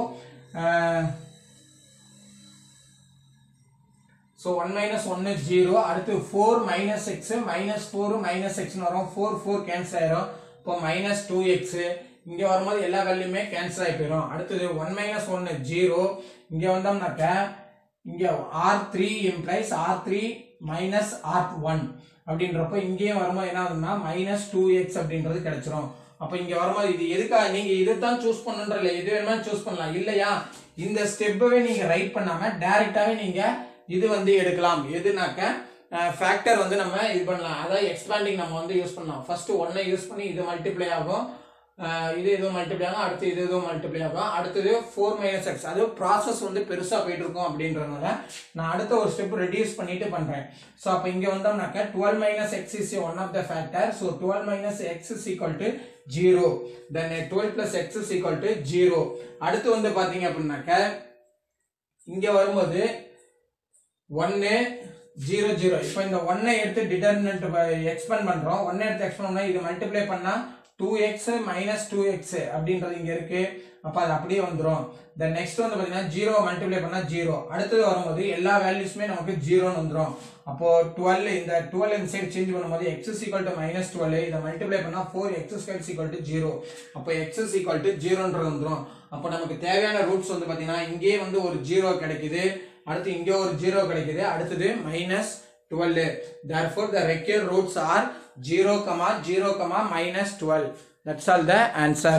ஸோ ஒன் மைனஸ் ஒன்னு ஜீரோ அடுத்து four minus x minus four minus எக்ஸ்னு வரும் ஃபோர் ஃபோர் கேன்சல் ஆயிரும் இப்போ மைனஸ் டூ எக்ஸ் இங்க வரும்போது எல்லா வேல்யூமே கேன்சல் ஆகி போயிடும் அடுத்தது ஒன் மைனஸ் ஒன்னு ஜீரோ இங்க வந்தோம்னாக்க இங்க R three implies R three minus R one அப்படின்றப்போ இங்கேயும் வரும்போது என்ன ஆகுதுன்னா மைனஸ் டூ எக்ஸ் அப்படின்றது கிடைச்சிரும் அப்ப இங்க வரும்போது இது எதுக்காக நீங்க இதைத்தான் சூஸ் பண்ணுன்ற இல்ல எது வேணுமா சூஸ் பண்ணலாம் இல்லையா இந்த ஸ்டெப்பவே நீங்க ரைட் பண்ணாம டைரக்டாவே நீங்க இது வந்து எடுக்கலாம் எதுனாக்க ஃபேக்டர் வந்து நம்ம இது பண்ணலாம் அதாவது எக்ஸ்பேண்டிங் நம்ம வந்து யூஸ் பண்ணலாம் ஃபர்ஸ்ட் ஒன்னை யூஸ் பண்ணி இது மல்டிப்ளை ஆகும் அஹ் இது இதுவும் மல்டிப்ளை ஆகும் அடுத்து இது இதுவும் மல்டிப்ளை ஆகும் அடுத்தது ஃபோர் மைனஸ் எக்ஸ் அது ப்ராசஸ் வந்து பெருசா போயிட்டு இருக்கும் அப்படின்றதுனால நான் அடுத்த ஒரு ஸ்டெப் ரெடியூஸ் பண்ணிட்டு பண்றேன் ஸோ அப்போ இங்க வந்தோம்னாக்க twelve minus x is one of the factor so twelve minus x is equal to zero then twelve plus x is equal to zero அடுத்து வந்து பாத்தீங்க அப்படின்னாக்க இங்க வரும்போது ஒன்னு ஜீரோ ஜீரோ இப்போ இந்த ஒன்னை எடுத்து டிட்டர்மினன்ட் எக்ஸ்பெண்ட் பண்றோம் ஒன்னை எடுத்து எக்ஸ்பெண்ட் பண்ணா இது மல்டிப்ளை பண்ணா two x minus two x அப்படின்றது இங்க இருக்கு அப்ப அது அப்படியே வந்துரும் the நெக்ஸ்ட் வந்து பாத்தீங்கன்னா ஜீரோ மல்டிப்ளை பண்ணா ஜீரோ அடுத்தது வரும்போது எல்லா வேல்யூஸ்மே நமக்கு ஜீரோன்னு வந்துரும் அப்போ டுவெல் இந்த டுவெல் இந்த சைடு சேஞ்ச் பண்ணும்போது x is equal to minus twelve இதை மல்டிப்ளை பண்ணா four x square equal to zero அப்போ எக்ஸ் இஸ் ஈக்குவல் டு ஜீரோன்றது வந்துரும் அப்போ நமக்கு தேவையான ரூட்ஸ் வந்து பாத்தீங்கன்னா இங்கேயே வந்து ஒரு ஜீரோ கிடைக்குது அடுத்து இங்கே ஒரு ஜீரோ கிடைக்குது அடுத்தது minus twelve therefore the required roots are 0 comma 0 comma minus 12 that's all the answer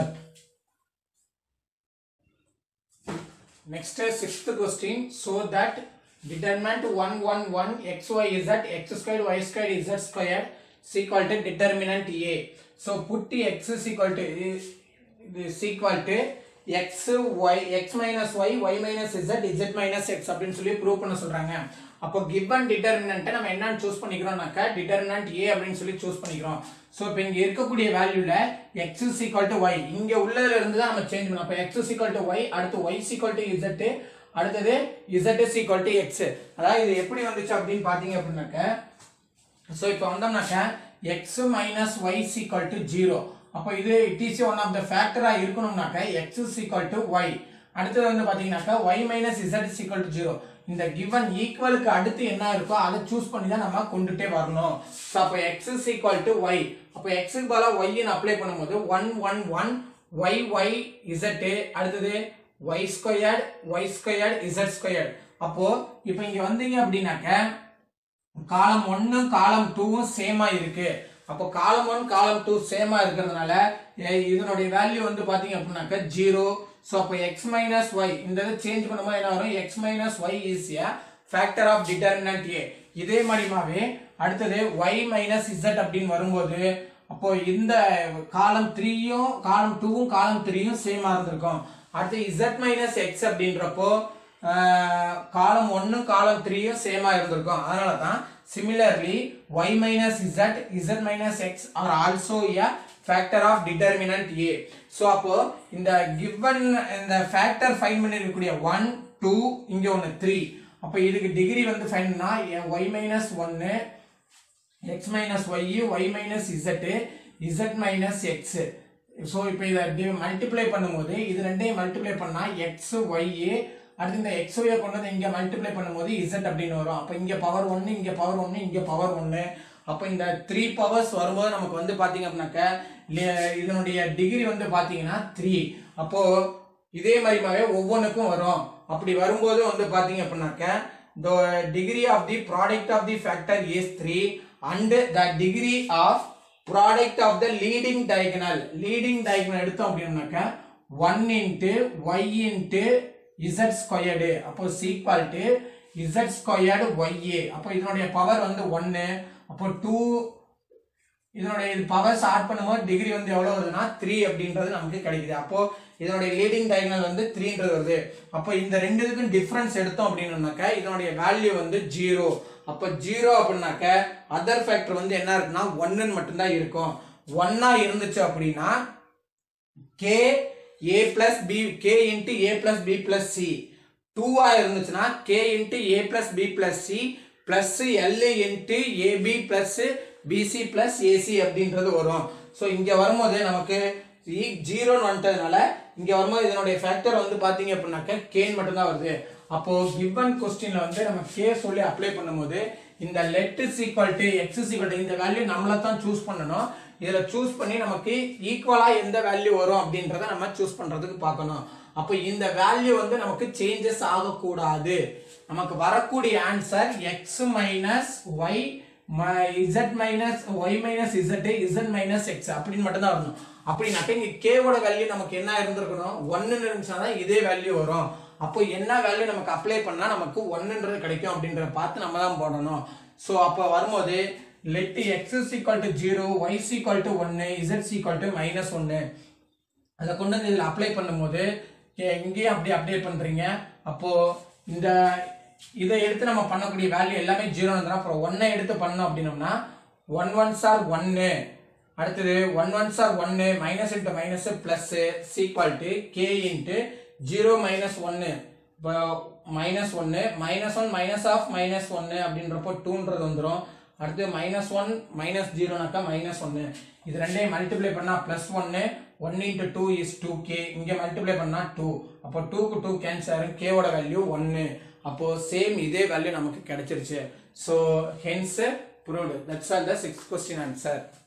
next is sixth question so that determinant 1 1 1 x y z x squared y squared z squared is equal to determinant a so put x is equal to is equal to x y x minus y y minus z z minus x அப்படின்னு சொல்லி ப்ரூவ் பண்ண சொல்றாங்க அப்போ given determinant நம்ம என்னன்னு சூஸ் பண்ணிக்கிறோம்னாக்கா determinant a அப்படின்னு சொல்லி சூஸ் பண்ணிக்கிறோம் சோ இப்போ இங்க இருக்கக்கூடிய வேல்யூல x is equal to y இங்க உள்ளதுல இருந்து தான் நம்ம சேஞ்ச் பண்ணோம் அப்போ x is equal to y அடுத்து y is equal to z அடுத்தது z is equal to x அதாவது இது எப்படி வந்துச்சு அப்படின்னு பாத்தீங்க அப்படின்னாக்க ஸோ இப்போ வந்தோம்னாக்க x minus y is equal to zero அப்போ இது it is one of the ஃபேக்டராக இருக்கணும்னாக்க எக்ஸ் சீக்வல் டு ஒய் அடுத்தது வந்து பார்த்தீங்கன்னாக்கா y minus z is equal to zero இந்த கிவன் ஈக்குவலுக்கு அடுத்து என்ன இருக்கோ அதை சூஸ் பண்ணி தான் நம்ம கொண்டுட்டே வரணும் ஸோ அப்போ x is equal to y அப்போ எக்ஸுக்கு பதிலாக ஒய்ன்னு அப்ளை பண்ணும்போது one one one y y z அடுத்தது y squared y squared z squared அப்போ இப்போ இங்க வந்தீங்க அப்படின்னாக்க காலம் ஒன்னும் காலம் டூவும் சேமா இருக்கு அப்போ காலம் ஒன் காலம் டூ சேமா இருக்கிறதுனால எ- இதனுடைய வேல்யூ வந்து பாத்தீங்க அப்படின்னாக்க ஜீரோ ஸோ அப்போ எக்ஸ் மைனஸ் ஒய் இந்த இதை சேஞ்ச் பண்ணும்போது என்ன வரும் x minus y is a factor of determinant A இதே மாதிரிமாவே அடுத்தது ஒய் மைனஸ் இசட் அப்படின்னு வரும்போது அப்போ இந்த காலம் த்ரீயும் காலம் டூவும் காலம் த்ரீயும் சேமா இருந்திருக்கும் அடுத்து இசட் மைனஸ் எக்ஸ் அப்படின்றப்போ காலம் ஒன்னும் காலம் த்ரீயும் சேமா இருந்திருக்கும் அதனால தான் similarly y minus z z minus x are also a factor of determinant A so அப்போ இந்த கிவன் இந்த ஃபேக்டர் ஃபைன் பண்ணிருக்கக்கூடிய ஒன் டூ இங்க ஒன்று த்ரீ அப்போ இதுக்கு டிகிரி வந்து ஃபைன் பண்ணா ஒய் மைனஸ் ஒன்று x minus y y minus z z minus x so இப்போ இதை மல்டிப்ளை பண்ணும்போது இது ரெண்டையும் மல்டிப்ளை பண்ணா எக்ஸ் ஒய் அடுத்து இந்த எக்ஸ் ஒய்யை கொண்டு வந்து இங்கே மல்டிப்ளை பண்ணும்போது இசட் அப்படின்னு வரும் அப்போ இங்கே பவர் ஒன்று இங்கே பவர் ஒன்று இங்கே பவர் ஒன்று அப்போ இந்த த்ரீ பவர்ஸ் வரும்போது நமக்கு வந்து பார்த்தீங்க அப்படின்னாக்க லே- இதனுடைய டிகிரி வந்து பார்த்தீங்கன்னா த்ரீ அப்போ இதே மாதிரிமாவே ஒவ்வொன்றுக்கும் வரும் அப்படி வரும்போது வந்து பார்த்தீங்க அப்படின்னாக்க the degree of the product of the factor is 3 and the degree of product of the leading diagonal leading diagonal எடுத்தோம் அப்படின்னாக்க 1 into y into z squared அப்போ is equal to z squared ya அப்போ இதனுடைய பவர் வந்து 1 அப்போ 2 இதனுடைய இது பவர்ஸ் ஆட் பண்ணும்போது டிகிரி வந்து எவ்வளவு வருதுன்னா த்ரீ அப்படின்றது நமக்கு கிடைக்குது அப்போ இதனுடைய லீடிங் டயகனல் வந்து த்ரீன்றது வருது அப்போ இந்த ரெண்டு இதுக்கும் டிஃபரன்ஸ் எடுத்தோம் அப்படின்னாக்க இதனுடைய வேல்யூ வந்து ஜீரோ அப்போ ஜீரோ அப்படின்னாக்க அதர் ஃபேக்டர் வந்து என்ன இருக்குன்னா ஒன்னுன்னு மட்டும்தான் இருக்கும் ஒன்னா இருந்துச்சு அப்படின்னா k a plus b k into a plus b plus c டூவா இருந்துச்சுன்னா k into a plus b plus c plus l into ab plus bc plus ac அப்படின்றது வரும் ஸோ இங்க வரும்போது நமக்கு ஜீரோன்னு வந்துட்டதுனால இங்க வரும்போது இதனுடைய ஃபேக்டர் வந்து பாத்தீங்க அப்படின்னாக்க கேன் மட்டும்தான் வருது அப்போ கிவன் கொஸ்டின்ல வந்து நம்ம கே சொல்லி அப்ளை பண்ணும்போது இந்த let is equal to x is equal to இந்த வேல்யூ நம்மள தான் சூஸ் பண்ணணும் இதுல சூஸ் பண்ணி நமக்கு ஈக்குவலா எந்த வேல்யூ வரும் அப்படின்றத நம்ம சூஸ் பண்றதுக்கு பார்க்கணும் அப்போ இந்த வேல்யூ வந்து நமக்கு சேஞ்சஸ் ஆகக்கூடாது நமக்கு வரக்கூடிய answer x minus y z minus y minus z z minus x அப்படின்னு மட்டும் தான் வரணும் அப்படின்னாக்க இங்க கேவோட வேல்யூ நமக்கு என்ன இருந்திருக்கணும் ஒன்னு இருந்துச்சுன்னா தான் இதே வேல்யூ வரும் அப்போ என்ன வேல்யூ நமக்கு அப்ளை பண்ணா நமக்கு ஒன்னுன்றது கிடைக்கும் அப்படின்றத பார்த்து நம்ம தான் போடணும் ஸோ அப்போ வரும்போது let x is equal to zero y equal to ஒன்னு இசட் ஈக்குவல் டு மைனஸ் ஒன்னு அதை கொண்டு வந்து இதில் அப்ளை பண்ணும்போது ஏ, இங்கேயும் அப்படியே அப்டேட் பண்றீங்க அப்போ இந்த இதை எடுத்து நம்ம பண்ணக்கூடிய வேல்யூ எல்லாமே ஜீரோ இருந்தா அப்புறம் ஒன்னை எடுத்து பண்ணோம் அப்படின்னோம்னா ஒன் ஒன் சார் ஒன்னு அடுத்தது ஒன் ஒன் சார் ஒன்னு minus into minus plus is equal to k into zero minus ஒன்னு இப்போ மைனஸ் ஒன்று minus one minus of minus ஒன்று அப்படின்றப்போ டூன்றது வந்துடும் அடுத்து மைனஸ் ஒன் மைனஸ் ஜீரோனாக்கா மைனஸ் ஒன்று இது ரெண்டையும் மல்டிப்ளை பண்ணால் ப்ளஸ் ஒன்று one into two is two k இங்கே மல்டிப்ளை பண்ணால் டூ அப்போ டூக்கு டூ கேன்சல் ஆகும் கேவோட வேல்யூ ஒன்று அப்போ சேம் இதே வேல்யூ நமக்கு கிடைச்சிருச்சு so hence proved that's all the six question answer